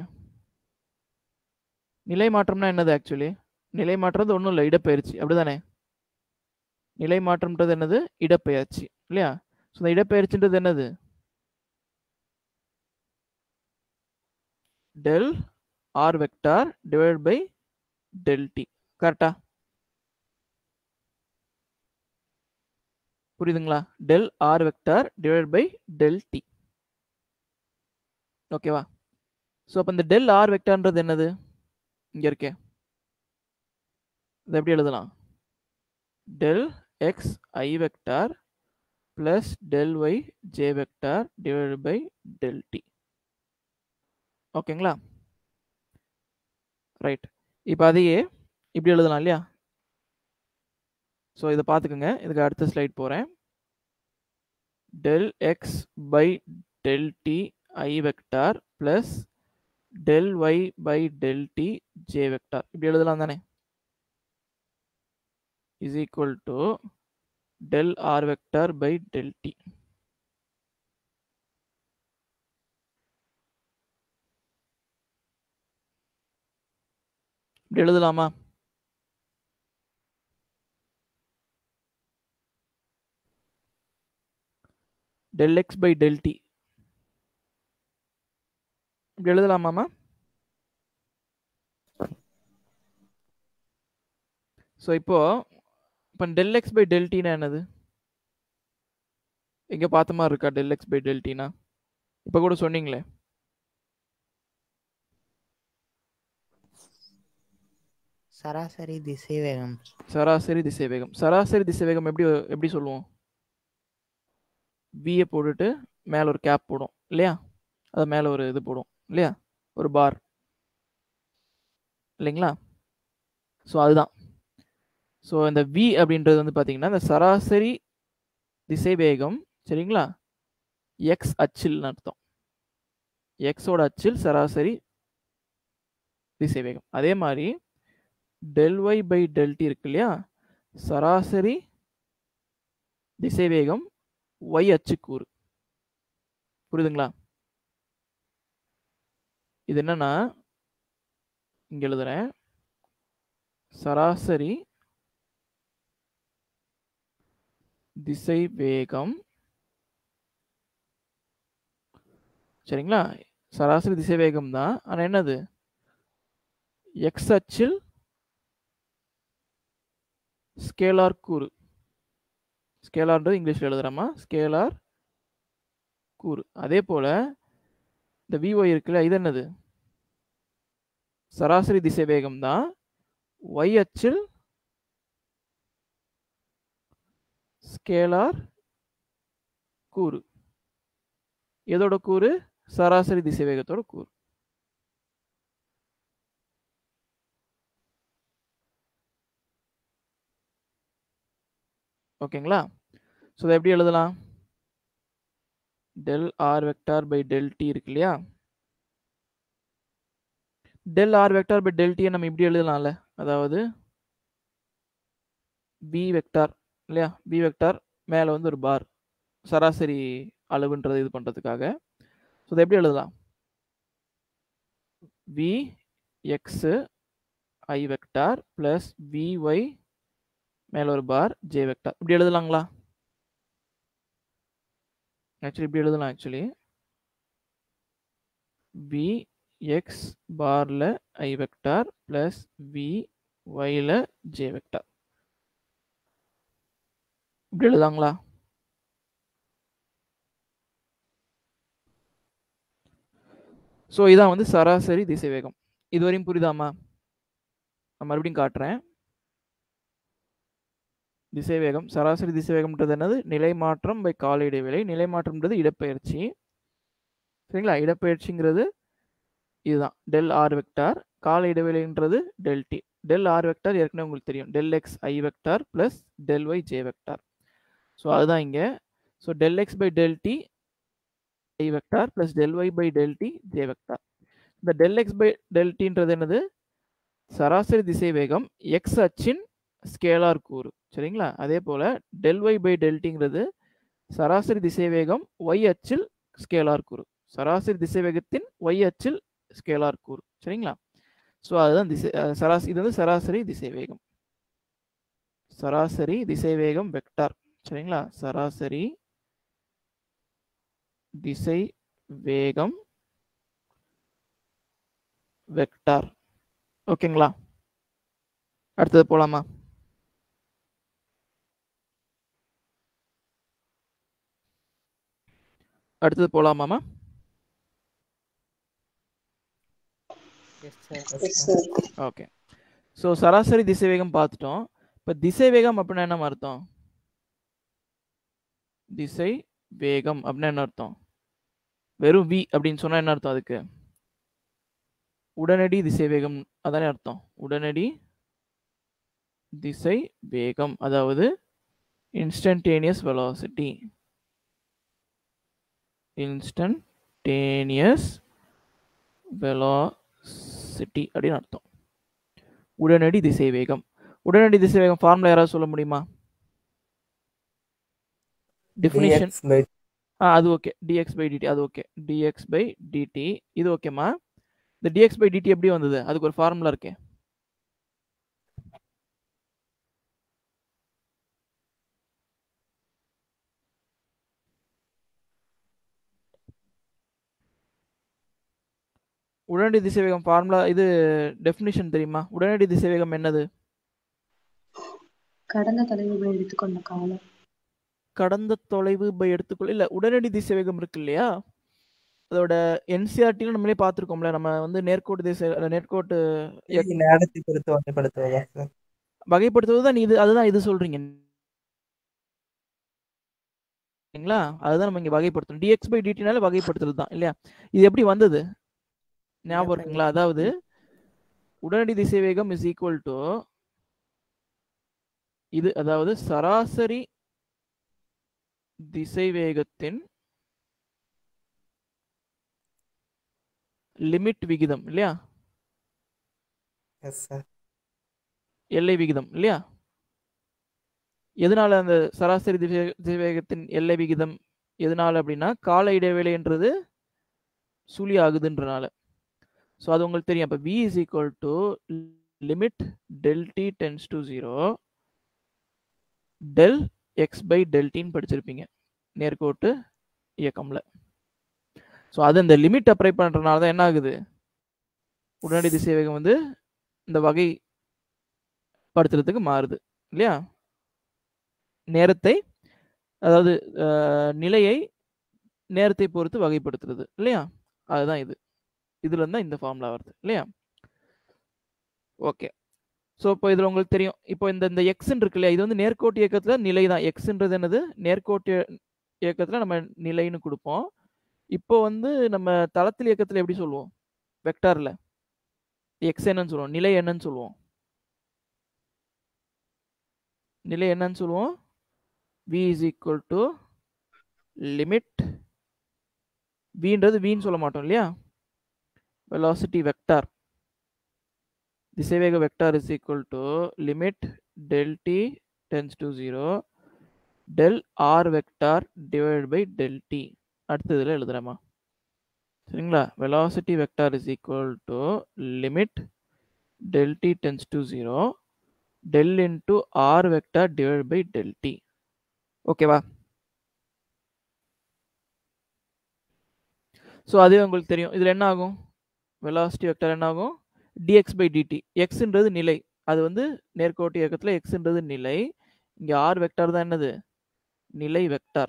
நிலை மாற்றம்னா என்னது ஆக்சுவலி நிலை மாற்றது ஒன்றும் இல்லை இடப்பெயர்ச்சி அப்படிதானே நிலை மாற்றம்ன்றது என்னது இடப்பெயர்ச்சி இல்லையா ஸோ இந்த இடப்பெயர்ச்சின்றது என்னது del R vector divide by del t கரெக்டா புரியுதுங்களா del R vector divide by del t ஓகேவா ஸோ அப்போ இந்த டெல் ஆர் வெக்டார்ன்றது என்னது இங்கே இருக்கே இதை எப்படி எழுதலாம் del x i vector plus del y j vector divide by del t ஓகேங்களா ரைட் இப்போ அதையே இப்படி எழுதலாம் இல்லையா ஸோ இதை பார்த்துக்குங்க இதுக்கு அடுத்த ஸ்லைட் போகிறேன் del x by del t i vector plus del y by del t j vector இப்படி எழுதலாம் தானே is equal to del R vector by del t இப்படி எழுதலாமா del x by del t இப்படி எழுதலாமாமா ஸோ இப்போ இப்போ டெல் எக்ஸ் பை டெல் டினா என்னது எங்க பார்த்த மாதிரி இருக்கா டெல் எக்ஸ் பை டெல் டினா இப்போ கூட சொன்னீங்களே சராசரி திசைவேகம் சராசரி திசை வேகம் சராசரி திசை வேகம் எப்படி எப்படி சொல்லுவோம் வியை போட்டுட்டு மேலே ஒரு கேப் போடும் இல்லையா அது மேலே ஒரு இது போடும் இல்லையா ஒரு பார் இல்லைங்களா ஸோ அதுதான் ஸோ இந்த வி அப்படின்றது வந்து பார்த்தீங்கன்னா இந்த சராசரி திசை வேகம் சரிங்களா எக்ஸ் அச்சில்னு அர்த்தம் எக்ஸோட அச்சில் சராசரி திசை வேகம் அதே மாதிரி del y by del t இருக்கு இல்லையா சராசரி திசை வேகம் ஒய் அச்சு கூறு புரியுதுங்களா இது என்னன்னா இங்க எழுதுறேன் சராசரி திசை வேகம் சரிங்களா சராசரி திசை வேகம் தான் ஆனா என்னது எக்ஸ் அச்சில் ஸ்கேலார் கூறு ஸ்கேலார்ன்றது இங்கிலீஷில் எழுதுறோமா ஸ்கேலார் கூறு அதே போல் இந்த விஒய் இருக்குல்ல இது என்னது சராசரி திசை வேகம் தான் ஒய் அச்சில் ஸ்கேலார் கூறு எதோட கூறு சராசரி திசை வேகத்தோட கூறு ஓகேங்களா ஸோ இதை எப்படி எழுதலாம் del R vector by del t இருக்கு இல்லையா del R vector by del டியை நம்ம இப்படி எழுதலாம்ல அதாவது பி வெக்டார் இல்லையா பி வெக்டார் மேலே வந்து ஒரு பார் சராசரி அளவுன்றது இது பண்ணுறதுக்காக ஸோ இதை எப்படி எழுதலாம் v x i vector plus vy மேல ஒரு பார் ஜே வெக்டார் இப்படி எழுதலாங்களா ஆக்சுவலி இப்படி எழுதலாம் ஆக்சுவலி வி எக்ஸ் பாரில் ஐ வெக்டார் ப்ளஸ் வி ஒயில் ஜே வெக்டார் இப்படி எழுதாங்களா ஸோ இதான் வந்து சராசரி திசைவேகம் இதுவரையும் புரியுதாமா நான் மறுபடியும் காட்டுறேன் திசைவேகம் சராசரி திசைவேகம்ன்றது என்னது நிலை மாற்றம் பை கால இடைவேளை நிலை மாற்றம்ன்றது இடப்பெயர்ச்சி சரிங்களா இடப்பெயர்ச்சிங்கிறது இதுதான் டெல் ஆர் வெக்டார் கால இடைவேளைன்றது del t del R vector ஏற்கனவே உங்களுக்கு தெரியும் del x i vector plus del y j vector so அதுதான் இங்கே so del x by del t i vector plus del y by del t j vector இந்த del x by del டின்றது என்னது சராசரி திசை வேகம் எக்ஸ் அச்சின் scalar கூறு சரிங்களா அதே போல் டெல் ஒய் பை டெல் டிங்கிறது சராசரி திசை வேகம் ஒய் அச்சில் ஸ்கேலார் கூறு சராசரி திசை வேகத்தின் ஒய் அச்சில் ஸ்கேலார் கூறு சரிங்களா ஸோ அதுதான் திசை சராசரி இது வந்து சராசரி திசை வேகம் சராசரி திசை வேகம் வெக்டார் சரிங்களா சராசரி திசை வேகம் வெக்டார் ஓகேங்களா அடுத்தது போலாமா அடுத்தது போலாமாமா எஸ் சார் ஓகே ஸோ சராசரி திசைவேகம் பார்த்துட்டோம் இப்போ திசை வேகம் அப்படின்னா என்ன அர்த்தம் திசை வேகம் அப்படின்னா என்ன அர்த்தம் வெறும் வி அப்படின்னு சொன்னா என்ன அர்த்தம் அதுக்கு உடனடி திசை வேகம் அதானே அர்த்தம் உடனடி திசை வேகம் அதாவது இன்ஸ்டன்டேனியஸ் வெலாசிட்டி இன்ஸ்டன்டேனியஸ் வெலாசிட்டி அப்படின்னு அர்த்தம் உடனடி திசை வேகம் உடனடி திசை வேகம் ஃபார்முலா யாராவது சொல்ல முடியுமா டெஃபினிஷன் dx by ஆ அது ஓகே டிஎக்ஸ் பை டிடி அது ஓகே டிஎக்ஸ் பை டிடி இது ஓகேம்மா இந்த டிஎக்ஸ் பை டிடி எப்படி வந்தது அதுக்கு ஒரு ஃபார்முலா இருக்கே உடனடி திசைவேகம் ஃபார்முலா இது டெஃபினிஷன் தெரியுமா உடனடி திசைவேகம் என்னது கடந்த தலைவர்கள் எடுத்துக்கொண்ட காலம் கடந்த தொலைவு பை எடுத்துக்கொள்ள இல்ல உடனடி திசைவேகம் இருக்கு இல்லையா அதோட என்சிஆர்டில நம்மளே பார்த்துருக்கோம்ல நம்ம வந்து நேர்கோட்டு திசை அஹ் நேர்கோட்டு இயக்க- நேரத்தை பொறுத்து வகைப்படுத்துவதா சார் வகைப்படுத்துவது தான் இது அதுதான் இது சொல்றீங்க சரிங்களா அதுதான் நம்ம இங்க வகைப்படுத்தணும் டிஎக்ஸ் பை டிடினால வகைப்படுத்துறது தான் இல்லையா இது எப்படி வந்தது ஞாபகம் இருக்குங்களா அதாவது உடனடி திசைவேகம் இஸ் ஈக்குவல் டு இது அதாவது சராசரி திசைவேகத்தின் லிமிட் விகிதம் இல்லையா எஸ் சார் எல்லை விகிதம் இல்லையா எதனால அந்த சராசரி திசை- திசைவேகத்தின் எல்லை விகிதம் எதனால அப்படின்னா கால இடைவேளைன்றது சுழி ஆகுதுன்றனால ஸோ அது உங்களுக்கு தெரியும் அப்போ v is equal to limit del t tends to zero del x by டெல்டின்னு படிச்சிருப்பீங்க நேர்கோட்டு இயக்கம்ல ஸோ அது இந்த லிமிட் அப்ளை பண்ணுறதுனால தான் என்ன ஆகுது உடனடி திசைவேகம் வந்து இந்த வகை படுத்துறதுக்கு மாறுது இல்லையா நேரத்தை அதாவது அஹ், நிலையை நேரத்தை பொறுத்து வகைப்படுத்துறது இல்லையா அதுதான் இது இதுல இருந்தா இந்த ஃபார்முலா வருது இல்லையா ஓகே ஸோ இப்போ இதில் உங்களுக்கு தெரியும் இப்போ இந்த இந்த எக்ஸ்ன்னு இருக்கு இல்லையா இது வந்து நேர்கோட்டு இயக்கத்தில் நிலை தான் எக்ஸ்ன்றது என்னது நேர்கோட்டு இயக்கத்தில் நம்ம நிலைன்னு கொடுப்போம் இப்போ வந்து நம்ம தளத்தில் இயக்கத்தில் எப்படி சொல்லுவோம் வெக்டாரில் எக்ஸ் என்னன்னு சொல்லுவோம் நிலை என்னன்னு சொல்லுவோம் நிலை என்னன்னு சொல்லுவோம் v is equal to limit vன்றது vன்னு சொல்ல மாட்டோம் இல்லையா velocity vector திசைவேக vector is equal to limit del t tends to 0 del r vector divided by del t அடுத்ததுல எழுதுறேமா சரிங்களா velocity vector is equal to limit del t tends to 0 del into r vector divided by del t ஓகேவா so அதுவே உங்களுக்கு தெரியும் இதில் என்ன ஆகும் velocity vector என்ன ஆகும் dx பை டிடி எக்ஸ்ன்றது நிலை அது வந்து நேர்கோட்டு இயக்கத்தில் எக்ஸ்ன்றது நிலை இங்கே ஆர் வெக்டார் தான் என்னது நிலை வெக்டார்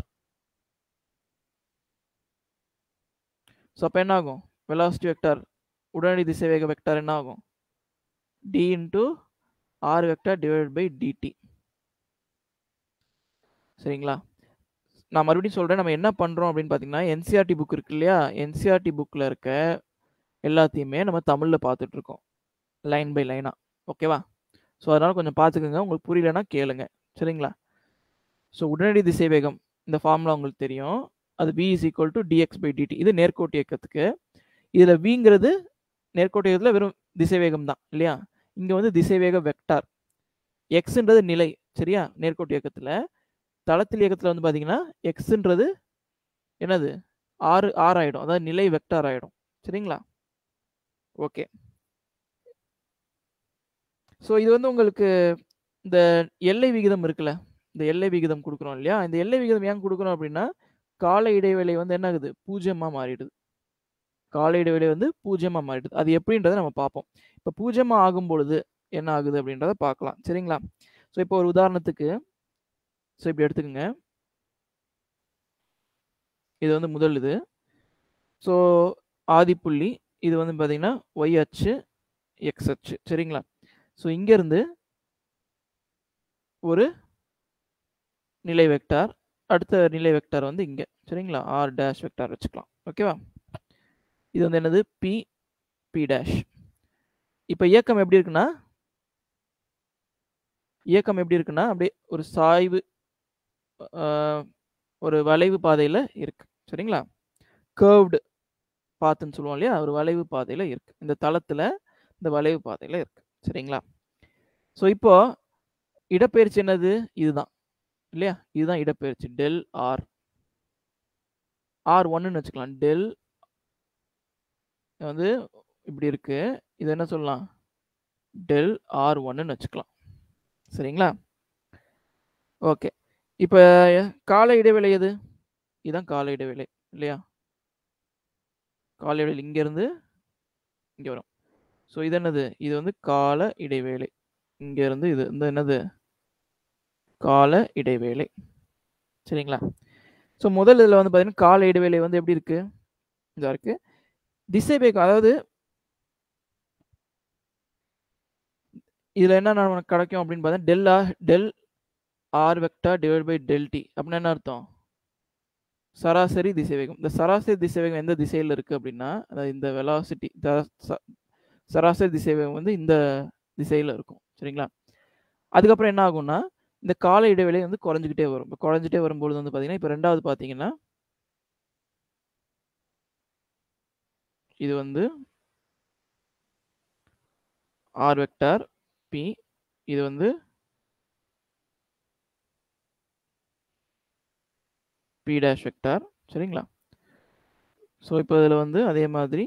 ஸோ அப்போ என்ன ஆகும் வெலாசிட்டி வெக்டார் உடனடி திசைவேக வெக்டார் என்ன ஆகும் d into R vector divide by dt சரிங்களா நான் மறுபடியும் சொல்கிறேன் நம்ம என்ன பண்ணுறோம் அப்படின்னு பார்த்தீங்கன்னா என்சிஆர்டி புக் இருக்கு இல்லையா என்சிஆர்டி புக்கில் இருக்க எல்லாத்தையுமே நம்ம தமிழில் பார்த்துட்ருக்கோம் லைன் பை லைனாக ஓகேவா ஸோ அதனால் கொஞ்சம் பார்த்துக்கோங்க உங்களுக்கு புரியலன்னா கேளுங்க சரிங்களா ஸோ உடனடி திசைவேகம் இந்த ஃபார்முலா உங்களுக்கு தெரியும் அது v is equal to dx by dt இது நேர்கோட்டு இயக்கத்துக்கு இதில் விங்கிறது நேர்கோட்டு இயக்கத்தில் வெறும் திசைவேகம் தான் இல்லையா இங்கே வந்து திசைவேக வெக்டார் எக்ஸ்ன்றது நிலை சரியா நேர்கோட்டு இயக்கத்தில் தளத்தில் இயக்கத்தில் வந்து பார்த்தீங்கன்னா எக்ஸ்ன்றது என்னது ஆறு ஆறு ஆகிடும் அதாவது நிலை வெக்டார் ஆகிடும் சரிங்களா ஓகே ஸோ இது வந்து உங்களுக்கு இந்த எல்லை விகிதம் இருக்குல்ல இந்த எல்லை விகிதம் கொடுக்குறோம் இல்லையா இந்த எல்லை விகிதம் ஏன் கொடுக்குறோம் அப்படின்னா கால இடைவேளை வந்து என்ன ஆகுது பூஜ்ஜியமாக மாறிடுது கால இடைவேளை வந்து பூஜ்ஜியமாக மாறிடுது அது எப்படின்றத நம்ம பார்ப்போம் இப்போ பூஜ்ஜியமாக ஆகும் பொழுது என்ன ஆகுது அப்படின்றத பார்க்கலாம் சரிங்களா ஸோ இப்போ ஒரு உதாரணத்துக்கு ஸோ இப்படி எடுத்துக்கோங்க இது வந்து முதல் இது ஸோ ஆதிப்புள்ளி இது வந்து பார்த்தீங்கன்னா ஒய் அச்சு எக்ஸ் அச்சு சரிங்களா ஸோ இங்கேருந்து ஒரு நிலை வெக்டார் அடுத்த நிலை வெக்டார் வந்து இங்கே சரிங்களா ஆர் டேஷ் வெக்டார் வச்சுக்கலாம் ஓகேவா இது வந்து என்னது பி பி டேஷ் இப்போ இயக்கம் எப்படி இருக்குன்னா இயக்கம் எப்படி இருக்குன்னா அப்படியே ஒரு சாய்வு ஒரு வளைவு பாதையில் இருக்கு சரிங்களா கேர்வ்டு பாத்துன்னு சொல்லுவோம் இல்லையா ஒரு வளைவு பாதையில் இருக்கு இந்த தளத்தில் இந்த வளைவு பாதையில் இருக்கு சரிங்களா ஸோ இப்போ இடப்பெயர்ச்சி என்னது இதுதான் இல்லையா இதுதான் இடப்பெயர்ச்சி டெல் ஆர் ஆர் ஒன்னுன்னு வச்சுக்கலாம் டெல் வந்து இப்படி இருக்கு இது என்ன சொல்லலாம் டெல் ஆர் ஒன்னுன்னு வச்சுக்கலாம் சரிங்களா ஓகே இப்போ கால இடைவேளை எது இதுதான் கால இடைவேளை இல்லையா கால இடைவேளை இங்கேருந்து இங்கே வரும் ஸோ இது என்னது இது வந்து கால இடைவேளை இங்கேருந்து இது இந்த என்னது கால இடைவேளை சரிங்களா ஸோ முதல் இதில் வந்து பார்த்தீங்கன்னா கால இடைவேளை வந்து எப்படி இருக்கு இதாக இருக்கு திசை வேகம் அதாவது இதில் என்ன நமக்கு கிடைக்கும் அப்படின்னு பார்த்தா del R del R vector divide by del t அப்படின்னா என்ன அர்த்தம் சராசரி திசைவேகம் இந்த சராசரி திசைவேகம் எந்த திசையில் இருக்குது அப்படின்னா அதாவது இந்த வெலாசிட்டி சராசரி திசைவேகம் வந்து இந்த திசையில் இருக்கும் சரிங்களா அதுக்கப்புறம் என்ன ஆகும்னா இந்த கால இடைவெளி வந்து குறைஞ்சிக்கிட்டே வரும் இப்போ குறைஞ்சிட்டே வரும்பொழுது வந்து பார்த்தீங்கன்னா இப்போ ரெண்டாவது பார்த்தீங்கன்னா இது வந்து ஆர் வெக்டார் பி இது வந்து பி டேஷ் வெக்டார் சரிங்களா ஸோ இப்போ இதில் வந்து அதே மாதிரி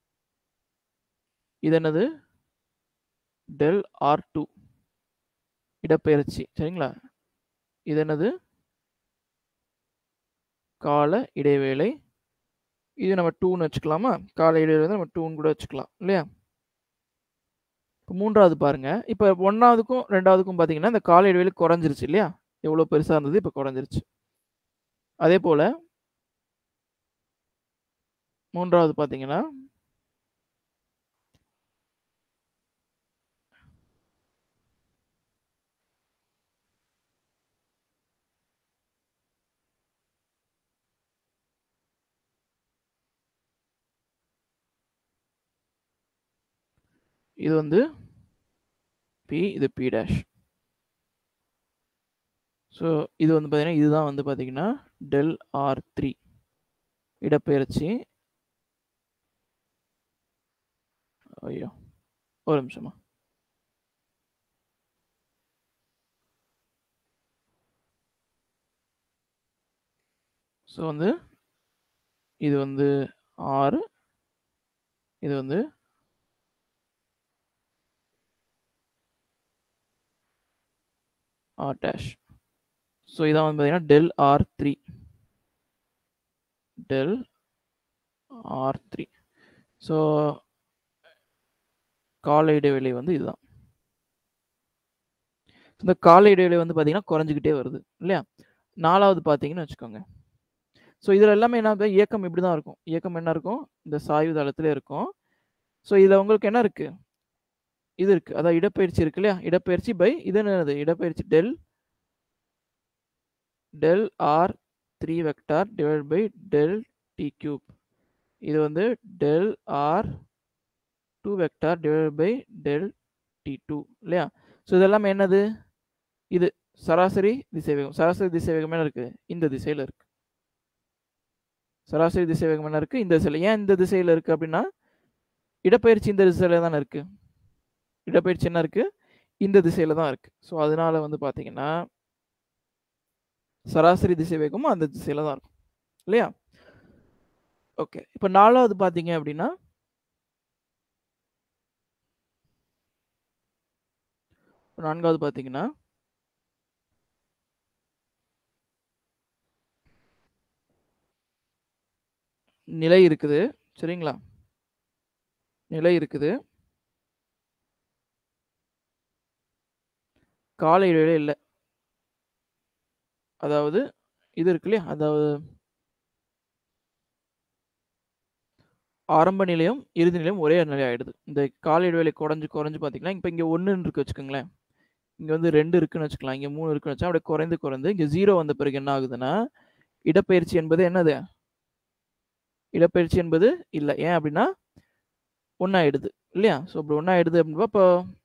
இது என்னது டெல் ஆர் டூ இடப்பெயர்ச்சி சரிங்களா இது என்னது கால இடைவேளை இது நம்ம டூன்னு வச்சுக்கலாமா கால இடைவேளை நம்ம டூன்னு கூட வச்சுக்கலாம் இல்லையா இப்போ மூன்றாவது பாருங்க இப்போ ஒன்றாவதுக்கும் ரெண்டாவதுக்கும் பார்த்தீங்கன்னா இந்த கால இடைவெளி குறைஞ்சிருச்சு இல்லையா எவ்வளோ பெருசாக இருந்தது இப்போ குறைஞ்சிருச்சு அதே போல் மூன்றாவது பார்த்தீங்கன்னா இது வந்து பி இது பி டேஷ் ஸோ இது வந்து பார்த்தீங்கன்னா இதுதான் வந்து பார்த்தீங்கன்னா டெல் ஆர் த்ரீ இடப்பெயர்ச்சி ஐயோ ஒரு நிமிஷமா ஸோ வந்து இது வந்து ஆறு இது வந்து ஆர் டேஷ் ஸோ இதான் வந்து பார்த்தீங்கன்னா del R three del R three so கால இடைவெளி வந்து இதுதான் இந்த கால இடைவெளி வந்து பார்த்தீங்கன்னா குறைஞ்சிக்கிட்டே வருது இல்லையா நாலாவது பார்த்தீங்கன்னு வச்சுக்கோங்க ஸோ இதில் எல்லாமே என்ன ஆகுது? இயக்கம் இப்படி தான் இருக்கும் இயக்கம் என்ன இருக்கும் இந்த சாய்வு தளத்தில் இருக்கும் ஸோ இதில் உங்களுக்கு என்ன இருக்கு இது இருக்கு அதான் இடப்பெயர்ச்சி இருக்கு இல்லையா இடப்பெயர்ச்சி பை இது என்னது இடப்பெயர்ச்சி del del R three vector divide by del t cube இது வந்து del r two vector divide by del t two இல்லையா ஸோ இதெல்லாம் என்னது இது சராசரி திசைவேகம் சராசரி திசைவேகம் என்ன இருக்கு இந்த திசையில் இருக்கு சராசரி திசைவேகம் என்ன இருக்கு இந்த திசையில் ஏன் இந்த திசையில் இருக்கு அப்படின்னா இடப்பெயர்ச்சி இந்த திசையில தானே இருக்கு இடப்பெயர்ச்சி என்ன இருக்கு இந்த திசையில தான் இருக்கு ஸோ அதனால வந்து பாத்தீங்கன்னா சராசரி திசைவேகமும் அந்த திசையில தான் இருக்கும் இல்லையா ஓகே இப்போ நாலாவது பாத்தீங்க அப்படின்னா நான்காவது பாத்தீங்கன்னா நிலை இருக்குது சரிங்களா நிலை இருக்குது கால இடைவெளி இல்லை அதாவது இது இருக்கு இல்லையா அதாவது ஆரம்ப நிலையம் இறுதி நிலையம் ஒரே நிலை ஆயிடுது இந்த கால இடைவெளி குறைஞ்சு குறைஞ்சு பார்த்தீங்கன்னா இப்போ இங்கே ஒன்றுன்னு இருக்கு வச்சுக்கோங்களேன் இங்கே வந்து ரெண்டு இருக்குன்னு வச்சுக்கலாம் இங்கே மூணு இருக்குன்னு வச்சா அப்படியே குறைந்து குறைந்து இங்கே ஜீரோ வந்த பிறகு என்ன ஆகுதுன்னா இடப்பெயர்ச்சி என்பது என்னது இடப்பெயர்ச்சி என்பது இல்லை ஏன் அப்படின்னா ஒன்றாயிடுது இல்லையா ஸோ அப்படி ஒன்றாயிடுது அப்படின்னா இப்போ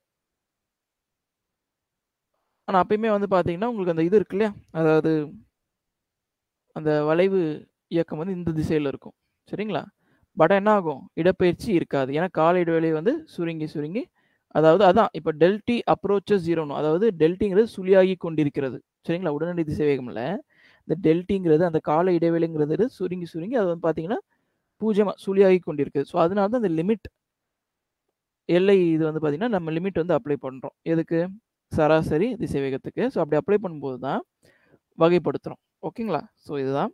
ஆனால் அப்பயுமே வந்து பார்த்தீங்கன்னா உங்களுக்கு அந்த இது இருக்கு இல்லையா அதாவது அந்த வளைவு இயக்கம் வந்து இந்த திசையில் இருக்கும் சரிங்களா பட் என்ன ஆகும் இடப்பெயர்ச்சி இருக்காது ஏன்னா கால இடைவெளி வந்து சுருங்கி சுருங்கி அதாவது அதான் இப்போ டெல்டி அப்ரோச்சஸ் ஜீரோனும் அதாவது டெல்டிங்கிறது சுழியாகி கொண்டிருக்கிறது சரிங்களா உடனடி திசைவேகம்ல இந்த டெல்டிங்கிறது அந்த கால இடைவெளிங்கிறது சுருங்கி சுருங்கி அது வந்து பார்த்தீங்கன்னா பூஜ்ஜியமாக சுழியாகி கொண்டிருக்குது ஸோ அதனால தான் அந்த லிமிட் எல்லை இது வந்து பார்த்தீங்கன்னா நம்ம லிமிட் வந்து அப்ளை பண்ணுறோம் எதுக்கு சராசரி திசைவேகத்துக்கு ஸோ அப்படி அப்ளை பண்ணும்போது தான் வகைப்படுத்துகிறோம் ஓகேங்களா ஸோ இதுதான்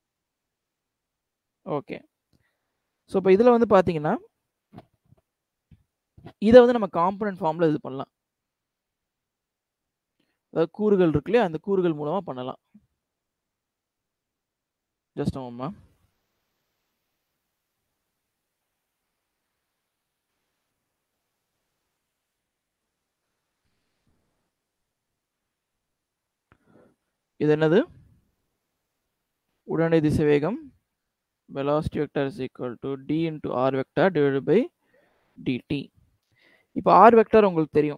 ஓகே ஸோ இப்போ இதில் வந்து பார்த்தீங்கன்னா இதை வந்து நம்ம காம்பனன்ட் ஃபார்மில் இது பண்ணலாம் அதாவது கூறுகள் இருக்கு இல்லையா அந்த கூறுகள் மூலமாக பண்ணலாம் ஜஸ்ட் ஆமாம்மா இது என்னது உடனடி திசைவேகம் velocity vector is equal to d into r vector divided by dt இப்போ r vector உங்களுக்கு தெரியும்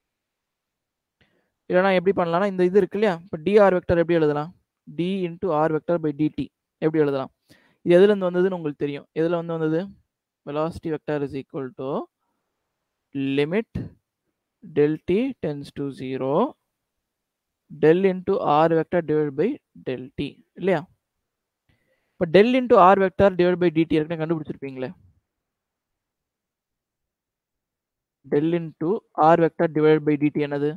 இல்லைனா எப்படி பண்ணலாம்னா இந்த இது இருக்கு இல்லையா இப்போ dr vector எப்படி எழுதலாம் d into r vector by dt எப்படி எழுதலாம் இது எதுல இருந்து வந்ததுன்னு உங்களுக்கு தெரியும் எதுல வந்து வந்தது velocity vector is equal to limit del t tends to 0 del into r vector divided by del t இல்லையா இப்போ del into r vector divide by dt ஏற்கனவே கண்டுபிடிச்சிருப்பீங்களே del into r vector divide by dt என்னது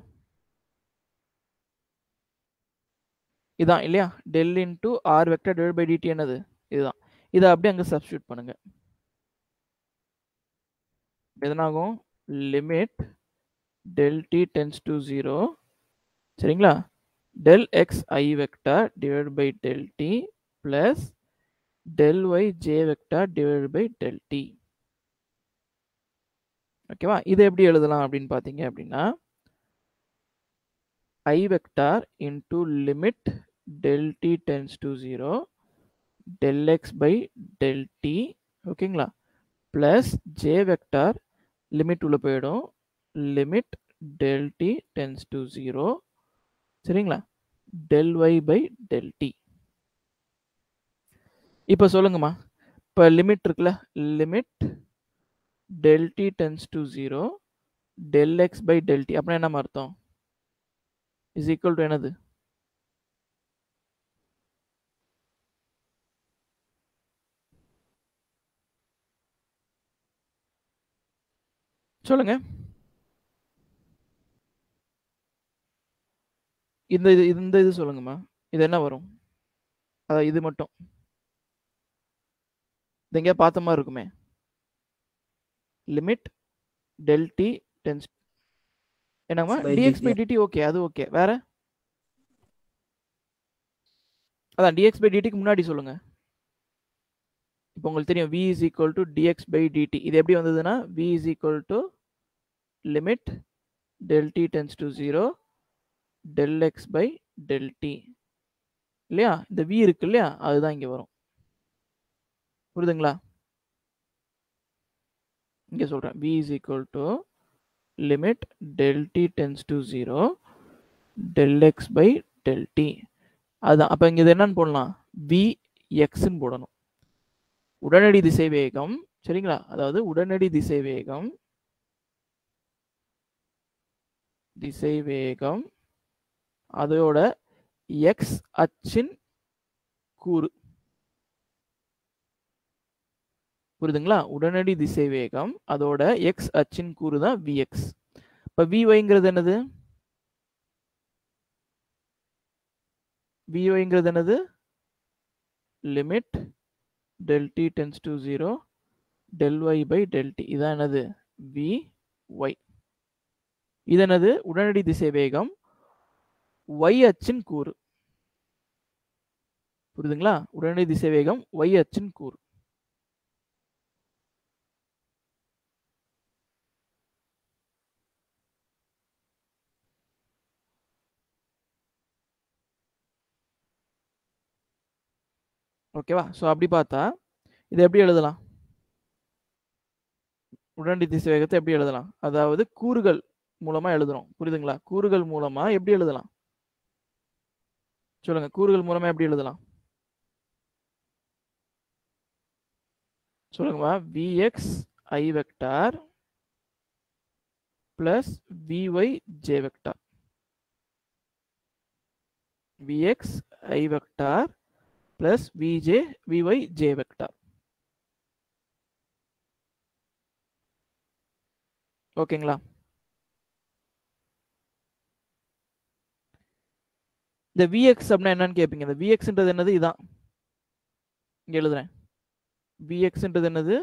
இதான் இல்லையா del into r vector divide by dt என்னது இதுதான் இதை அப்படியே அங்கே சப்ஸ்டியூட் பண்ணுங்க எதனாகும் limit del t tends to zero சரிங்களா del x i vector divide by del t plus del y j vector divided by del t ஓகேவா இது எப்படி எழுதலாம் அப்படின்னு பார்த்தீங்க அப்படின்னா i vector into limit del t tends to 0 del x by del t ஓகேங்களா plus j vector limit உள்ள போயிடும் limit del t tends to 0 சரிங்களா del y by del t இப்போ சொல்லுங்கம்மா இப்போ லிமிட் இருக்குல்ல limit del t tends to zero del x by del t அப்படின்னா என்ன அர்த்தம் இஸ் ஈக்குவல் டு என்னது சொல்லுங்க இந்த இது இந்த இது சொல்லுங்கம்மா இது என்ன வரும் அதான் இது மட்டும் இது எங்கேயா பார்த்த மாதிரி இருக்குமே லிமிட் டெல் டி டென்ஸ் என்னங்கம்மா by dx by dt. Dt okay அது ஓகே வேற அதான் டிஎக்ஸ் பை டிடிக்கு முன்னாடி சொல்லுங்க இப்போ உங்களுக்கு தெரியும் v is equal to dx by dt இது எப்படி வந்ததுன்னா v is equal to limit del t tends to 0 del x by del t இல்லையா இந்த v இருக்கு இல்லையா அதுதான் இங்க வரும் புரியுதுங்களா இங்க சொல்றேன் v is equal to limit del t tends to 0 del x by del t அதுதான் அப்ப இங்க இது என்னன்னு போடலாம் v x ன்னு போடணும் உடனடி திசை வேகம் சரிங்களா அதாவது உடனடி திசை வேகம் திசை வேகம் அதோட எக்ஸ் அச்சின் கூறு புரியுதுங்களா உடனடி திசை வேகம் அதோட எக்ஸ் அச்சின் கூறு தான் விஎக்ஸ் இப்போ விஒய்ங்கிறது என்னது விஒய்ங்கிறது என்னது limit del t tends to 0 del y by del t இதான் என்னது v y இது என்னது உடனடி திசை வேகம் y அச்சின் கூறு புரியுதுங்களா உடனடி திசை வேகம் y அச்சின் கூறு ஓகேவா ஸோ அப்படி பார்த்தா இதை எப்படி எழுதலாம் உடனடி திசை வேகத்தை எப்படி எழுதலாம் அதாவது கூறுகள் மூலமா எழுதுறோம் புரியுதுங்களா கூறுகள் மூலமா எப்படி எழுதலாம் சொல்லுங்க கூறுகள் மூலமா எப்படி எழுதலாம் சொல்லுங்கம்மா vx i vector plus vy j vector vx i vector plus vj vy j vector ஓகேங்களா இந்த விஎக்ஸ் அப்படின்னா என்னன்னு கேட்பீங்க இந்த விஎக்ஸ்ன்றது என்னது இதான் இங்க எழுதுறேன் விஎக்ஸ்ன்றது என்னது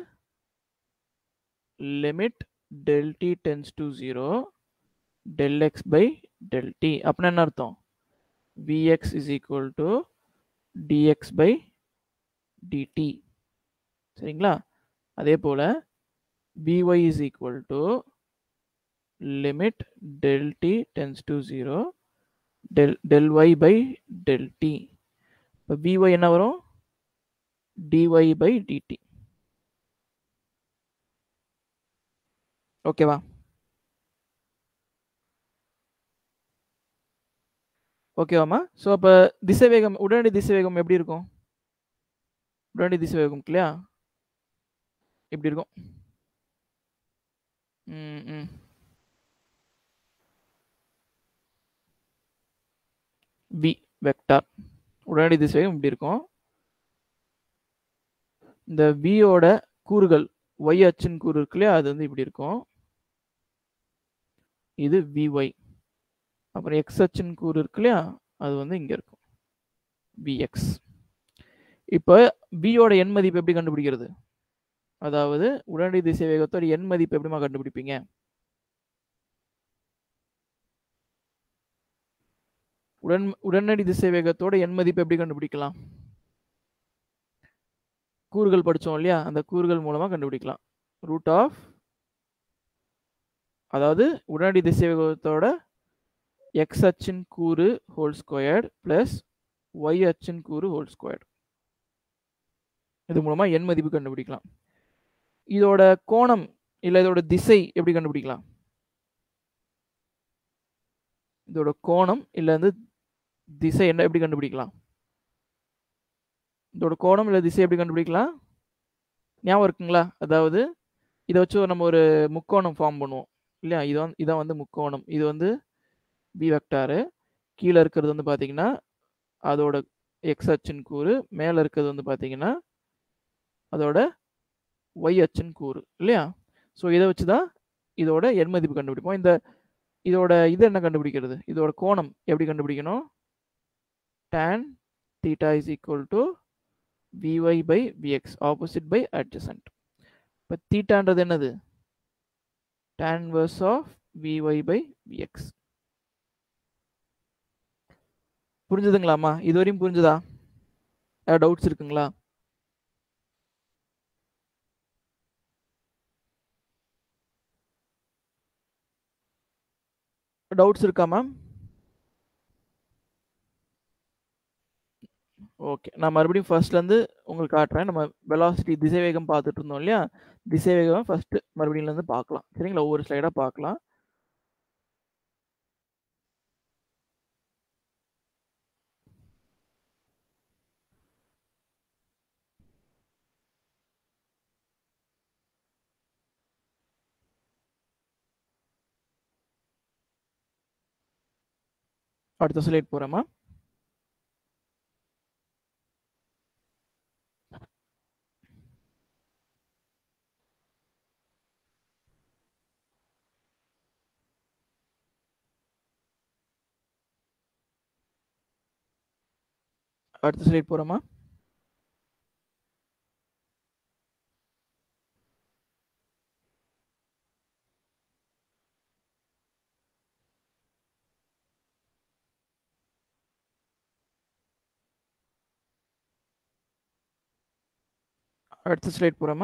limit del t tends to zero del x by del t அப்படின்னா என்ன அர்த்தம் vx is equal to dx by dt சரிங்களா அதே போல் by is equal to limit del t tends to 0 del del y by del t இப்போ by என்ன வரும் dy by dt ஓகேவா ஓகேவாம்மா so அப்போ திசைவேகம் உடனடி திசைவேகம் எப்படி இருக்கும் உடனடி திசைவேகம் இல்லையா இப்படி இருக்கும் ம், ம். v வெக்டார் உடனடி திசைவேகம் இப்படி இருக்கும் இந்த v ஓட கூறுகள் y அச்சின் கூறு இருக்கு இல்லையா அது வந்து இப்படி இருக்கும் இது vy அப்புறம் x அச்சின் கூறு இருக்கு இல்லையா அது வந்து இங்க இருக்கும் vx இப்போ v ஓட எண் மதிப்பு எப்படி கண்டுபிடிக்கிறது அதாவது உடனடி திசை வேகத்தோட எண் மதிப்பு எப்படிமா கண்டுபிடிப்பீங்க உடன் உடனடி திசை வேகத்தோட எண் மதிப்பு எப்படி கண்டுபிடிக்கலாம் கூறுகள் படிச்சோம் இல்லையா அந்த கூறுகள் மூலமா கண்டுபிடிக்கலாம் ரூட் ஆஃப் அதாவது உடனடி திசை வேகத்தோட எக்ஸ் அச்சின் கூறு ஹோல் ஸ்கொயர்ட் பிளஸ் ஒய் அச்சின் கூறு ஹோல் ஸ்கொயர்ட் இது மூலமா எண் மதிப்பு கண்டுபிடிக்கலாம் இதோட கோணம் இல்ல இதோட திசை எப்படி கண்டுபிடிக்கலாம் இதோட கோணம் இல்ல வந்து திசை என்ன எப்படி கண்டுபிடிக்கலாம் இதோட கோணம் இல்ல திசை எப்படி கண்டுபிடிக்கலாம் ஞாபகம் இருக்குங்களா அதாவது இதை வச்சு நம்ம ஒரு முக்கோணம் ஃபார்ம் பண்ணுவோம் இல்லையா இது வந்து இதான் வந்து முக்கோணம் இது வந்து பி வெக்டாரு கீழே இருக்கிறது வந்து பார்த்தீங்கன்னா அதோட எக்ஸ் அச்சின் கூறு மேலே இருக்கிறது வந்து பார்த்தீங்கன்னா அதோட ஒய் அச்சின் கூறு இல்லையா ஸோ இதை வச்சு தான் இதோட எண் மதிப்பு கண்டுபிடிப்போம் இந்த இதோட இது என்ன கண்டுபிடிக்கிறது இதோட கோணம் எப்படி கண்டுபிடிக்கணும் tan theta is equal to vy by vx opposite by adjacent இப்போ தீட்டான்றது என்னது tan inverse of vy by vx புரிஞ்சுதுங்களாம்மா இது வரையும் புரிஞ்சுதா ஏதாவது டவுட்ஸ் இருக்குங்களா டவுட்ஸ் இருக்கா மேம் ஓகே நான் மறுபடியும் ஃபர்ஸ்ட்லேருந்து உங்களுக்கு காட்டுறேன் நம்ம வெலாசிட்டி திசைவேகம் பார்த்துட்டு இருந்தோம் இல்லையா திசைவேகம் ஃபர்ஸ்ட் மறுபடியும்லேருந்து பார்க்கலாம் சரிங்களா ஒவ்வொரு ஸ்லைடாக பார்க்கலாம் அடுத்த ஸ்லைட் போகிறேம்மா அடுத்த ஸ்லைட் போகிறோமா அடுத்த ஸ்லைட் போகிறோமா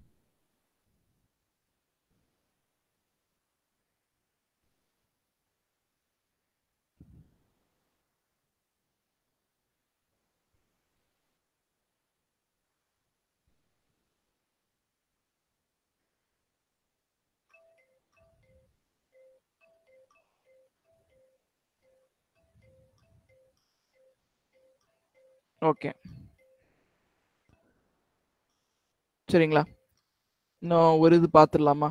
ஓகே சரிங்களா இன்னும் ஒரு இது பார்த்துடலாமா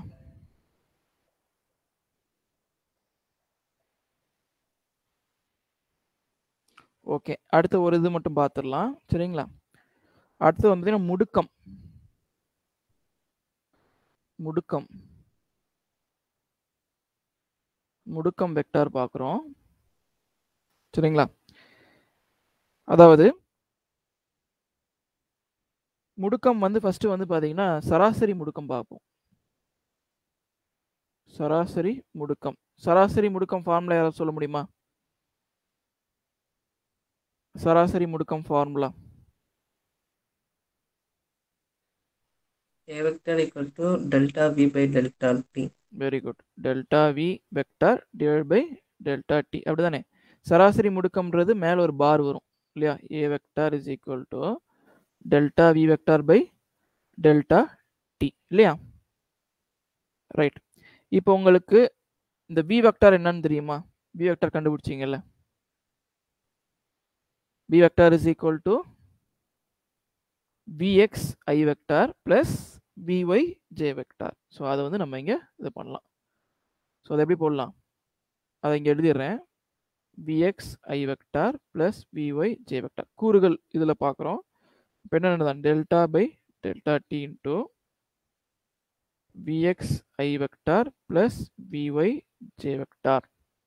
ஓகே அடுத்த ஒரு இது மட்டும் பார்த்துடலாம் சரிங்களா அடுத்து வந்து பார்த்தீங்கன்னா முடுக்கம் முடுக்கம் முடுக்கம் வெக்டார் பார்க்குறோம் சரிங்களா அதாவது முடுக்கம் வந்து ஃபர்ஸ்ட் வந்து பாத்தீங்கன்னா சராசரி முடுக்கம் பார்ப்போம் சராசரி முடுக்கம் சராசரி முடுக்கம் ஃபார்முலா யாராவது சொல்ல முடியுமா சராசரி முடுக்கம் formula A vector equal to delta V by delta T. Very good delta v vector divide by delta t அப்படிதானே சராசரி முடுக்கம்ன்றது மேலே ஒரு பார் வரும் இல்லையா a vector is equal to delta v vector by delta t இல்லையா right இப்போ உங்களுக்கு இந்த வி வெக்டார் என்னன்னு தெரியுமா வி வெக்டார் கண்டுபிடிச்சிங்கல்ல v vector is equal to vx i vector plus vy j vector so அதை வந்து நம்ம இங்கே இது பண்ணலாம் ஸோ அதை எப்படி போடலாம் அதை இங்கே எழுதிடுறேன் vx i vector plus vy j vector கூறுகள் இதில் பார்க்குறோம் இப்போ என்ன delta by delta t into vx i vector plus vy j vector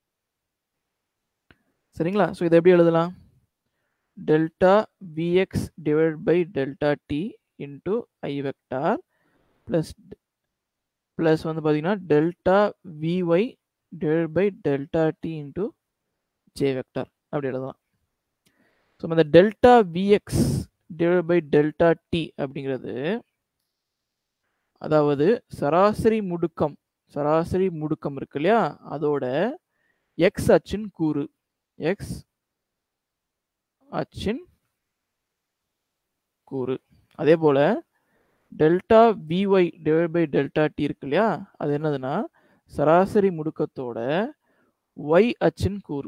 சரிங்களா ஸோ இதை எப்படி எழுதலாம் delta vx divide by delta t into i vector plus plus வந்து பார்த்தீங்கன்னா delta vy divide by delta t into j vector அப்படி எழுதலாம் so இந்த delta vx divide by delta t அப்படிங்கிறது அதாவது சராசரி முடுக்கம் சராசரி முடுக்கம் இருக்கு இல்லையா அதோட எக்ஸ் அச்சின் கூறு எக்ஸ் அச்சின் கூறு அதே போல delta vy divide by delta t இருக்கு இல்லையா அது என்னதுன்னா சராசரி முடுக்கத்தோட ஒய் அச்சின் கூறு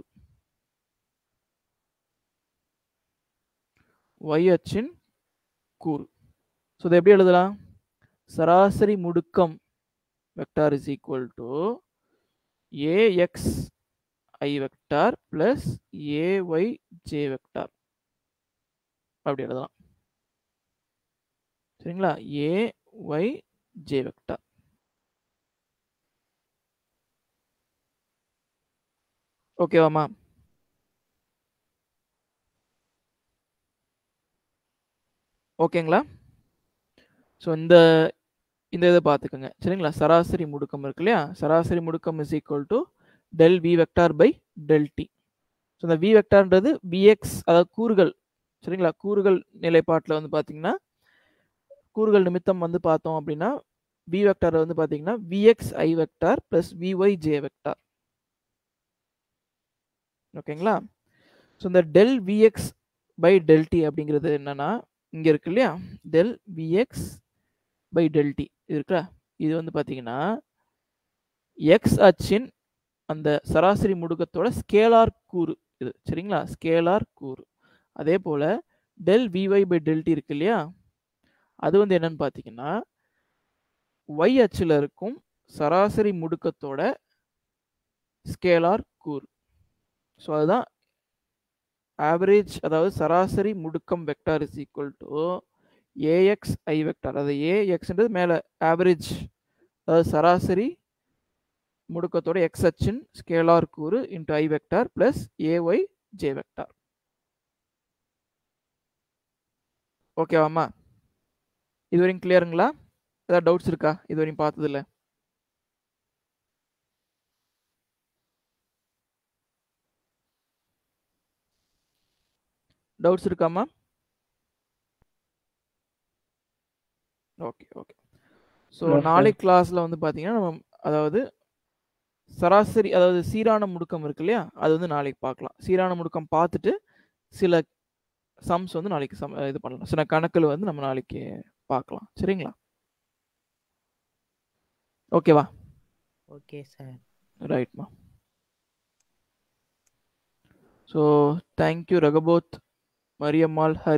ஒய் அச்சின் கூறு ஸோ இதை எப்படி எழுதலாம் சராசரி முடுக்கம் vector is equal to ax i vector plus ay j vector அப்படி எழுதலாம் சரிங்களா ஏ ஒய் ஜே வெக்டார் ஓகேவாம்மா ஓகேங்களா ஸோ இந்த இந்த இதை பார்த்துக்கோங்க சரிங்களா சராசரி முடுக்கம் இருக்கு இல்லையா சராசரி முடுக்கம் is equal to del v vector by del t so இந்த வி வெக்டார்ன்றது விஎக்ஸ் அதாவது கூறுகள் சரிங்களா கூறுகள் நிலைப்பாட்டில் வந்து பார்த்தீங்கன்னா கூறுகள் நிமித்தம் வந்து பார்த்தோம் அப்படின்னா வி வெக்டார் வந்து பார்த்தீங்கன்னா vx i vector plus vy j vector ஓகேங்களா ஸோ இந்த del vx by del t அப்படிங்கிறது என்னன்னா இங்கே இருக்கு இல்லையா del vx by del t இருக்குல்ல இது வந்து பார்த்தீங்கன்னா எக்ஸ் அச்சின் அந்த சராசரி முடுக்கத்தோட ஸ்கேலார் கூறு இது சரிங்களா ஸ்கேலார் கூறு அதே போல் del vy by del t இருக்கு இல்லையா அது வந்து என்னன்னு பார்த்தீங்கன்னா ஒய் அச்சில் இருக்கும் சராசரி முடுக்கத்தோட ஸ்கேலார் கூறு ஸோ அதுதான் ஆவரேஜ் அதாவது சராசரி முடுக்கம் vector is equal to ax i vector அது ஏஎக்ஸ்ன்றது மேலே ஆவரேஜ் அதாவது சராசரி முடுக்கத்தோட எக்ஸ் அச்சின் ஸ்கேலார் கூறு into i vector plus ay j vector ஓகேவாம்மா இது வரைக்கும் கிளியருங்களா ஏதாவது டவுட்ஸ் இருக்கா இது வரைக்கும் பார்த்ததில்ல டவுட்ஸ் இருக்காமா okay okay so No, sir. நாளை கிளாஸில் வந்து பார்த்தீங்கன்னா நம்ம அதாவது சராசரி அதாவது சீரான முடுக்கம் இருக்கு இல்லையா அது வந்து நாளைக்கு பார்க்கலாம் சீரான முடுக்கம் பார்த்துட்டு சில சம்ஸ் வந்து நாளைக்கு சம் இது பண்ணலாம் சில கணக்குகள் வந்து நம்ம நாளைக்கு பார்க்கலாம் சரிங்களா ஓகேவா ஓகே சார் ரைட்மா ஸோ தேங்க்யூ ரகபோத் மரியம்மாள் ஹரி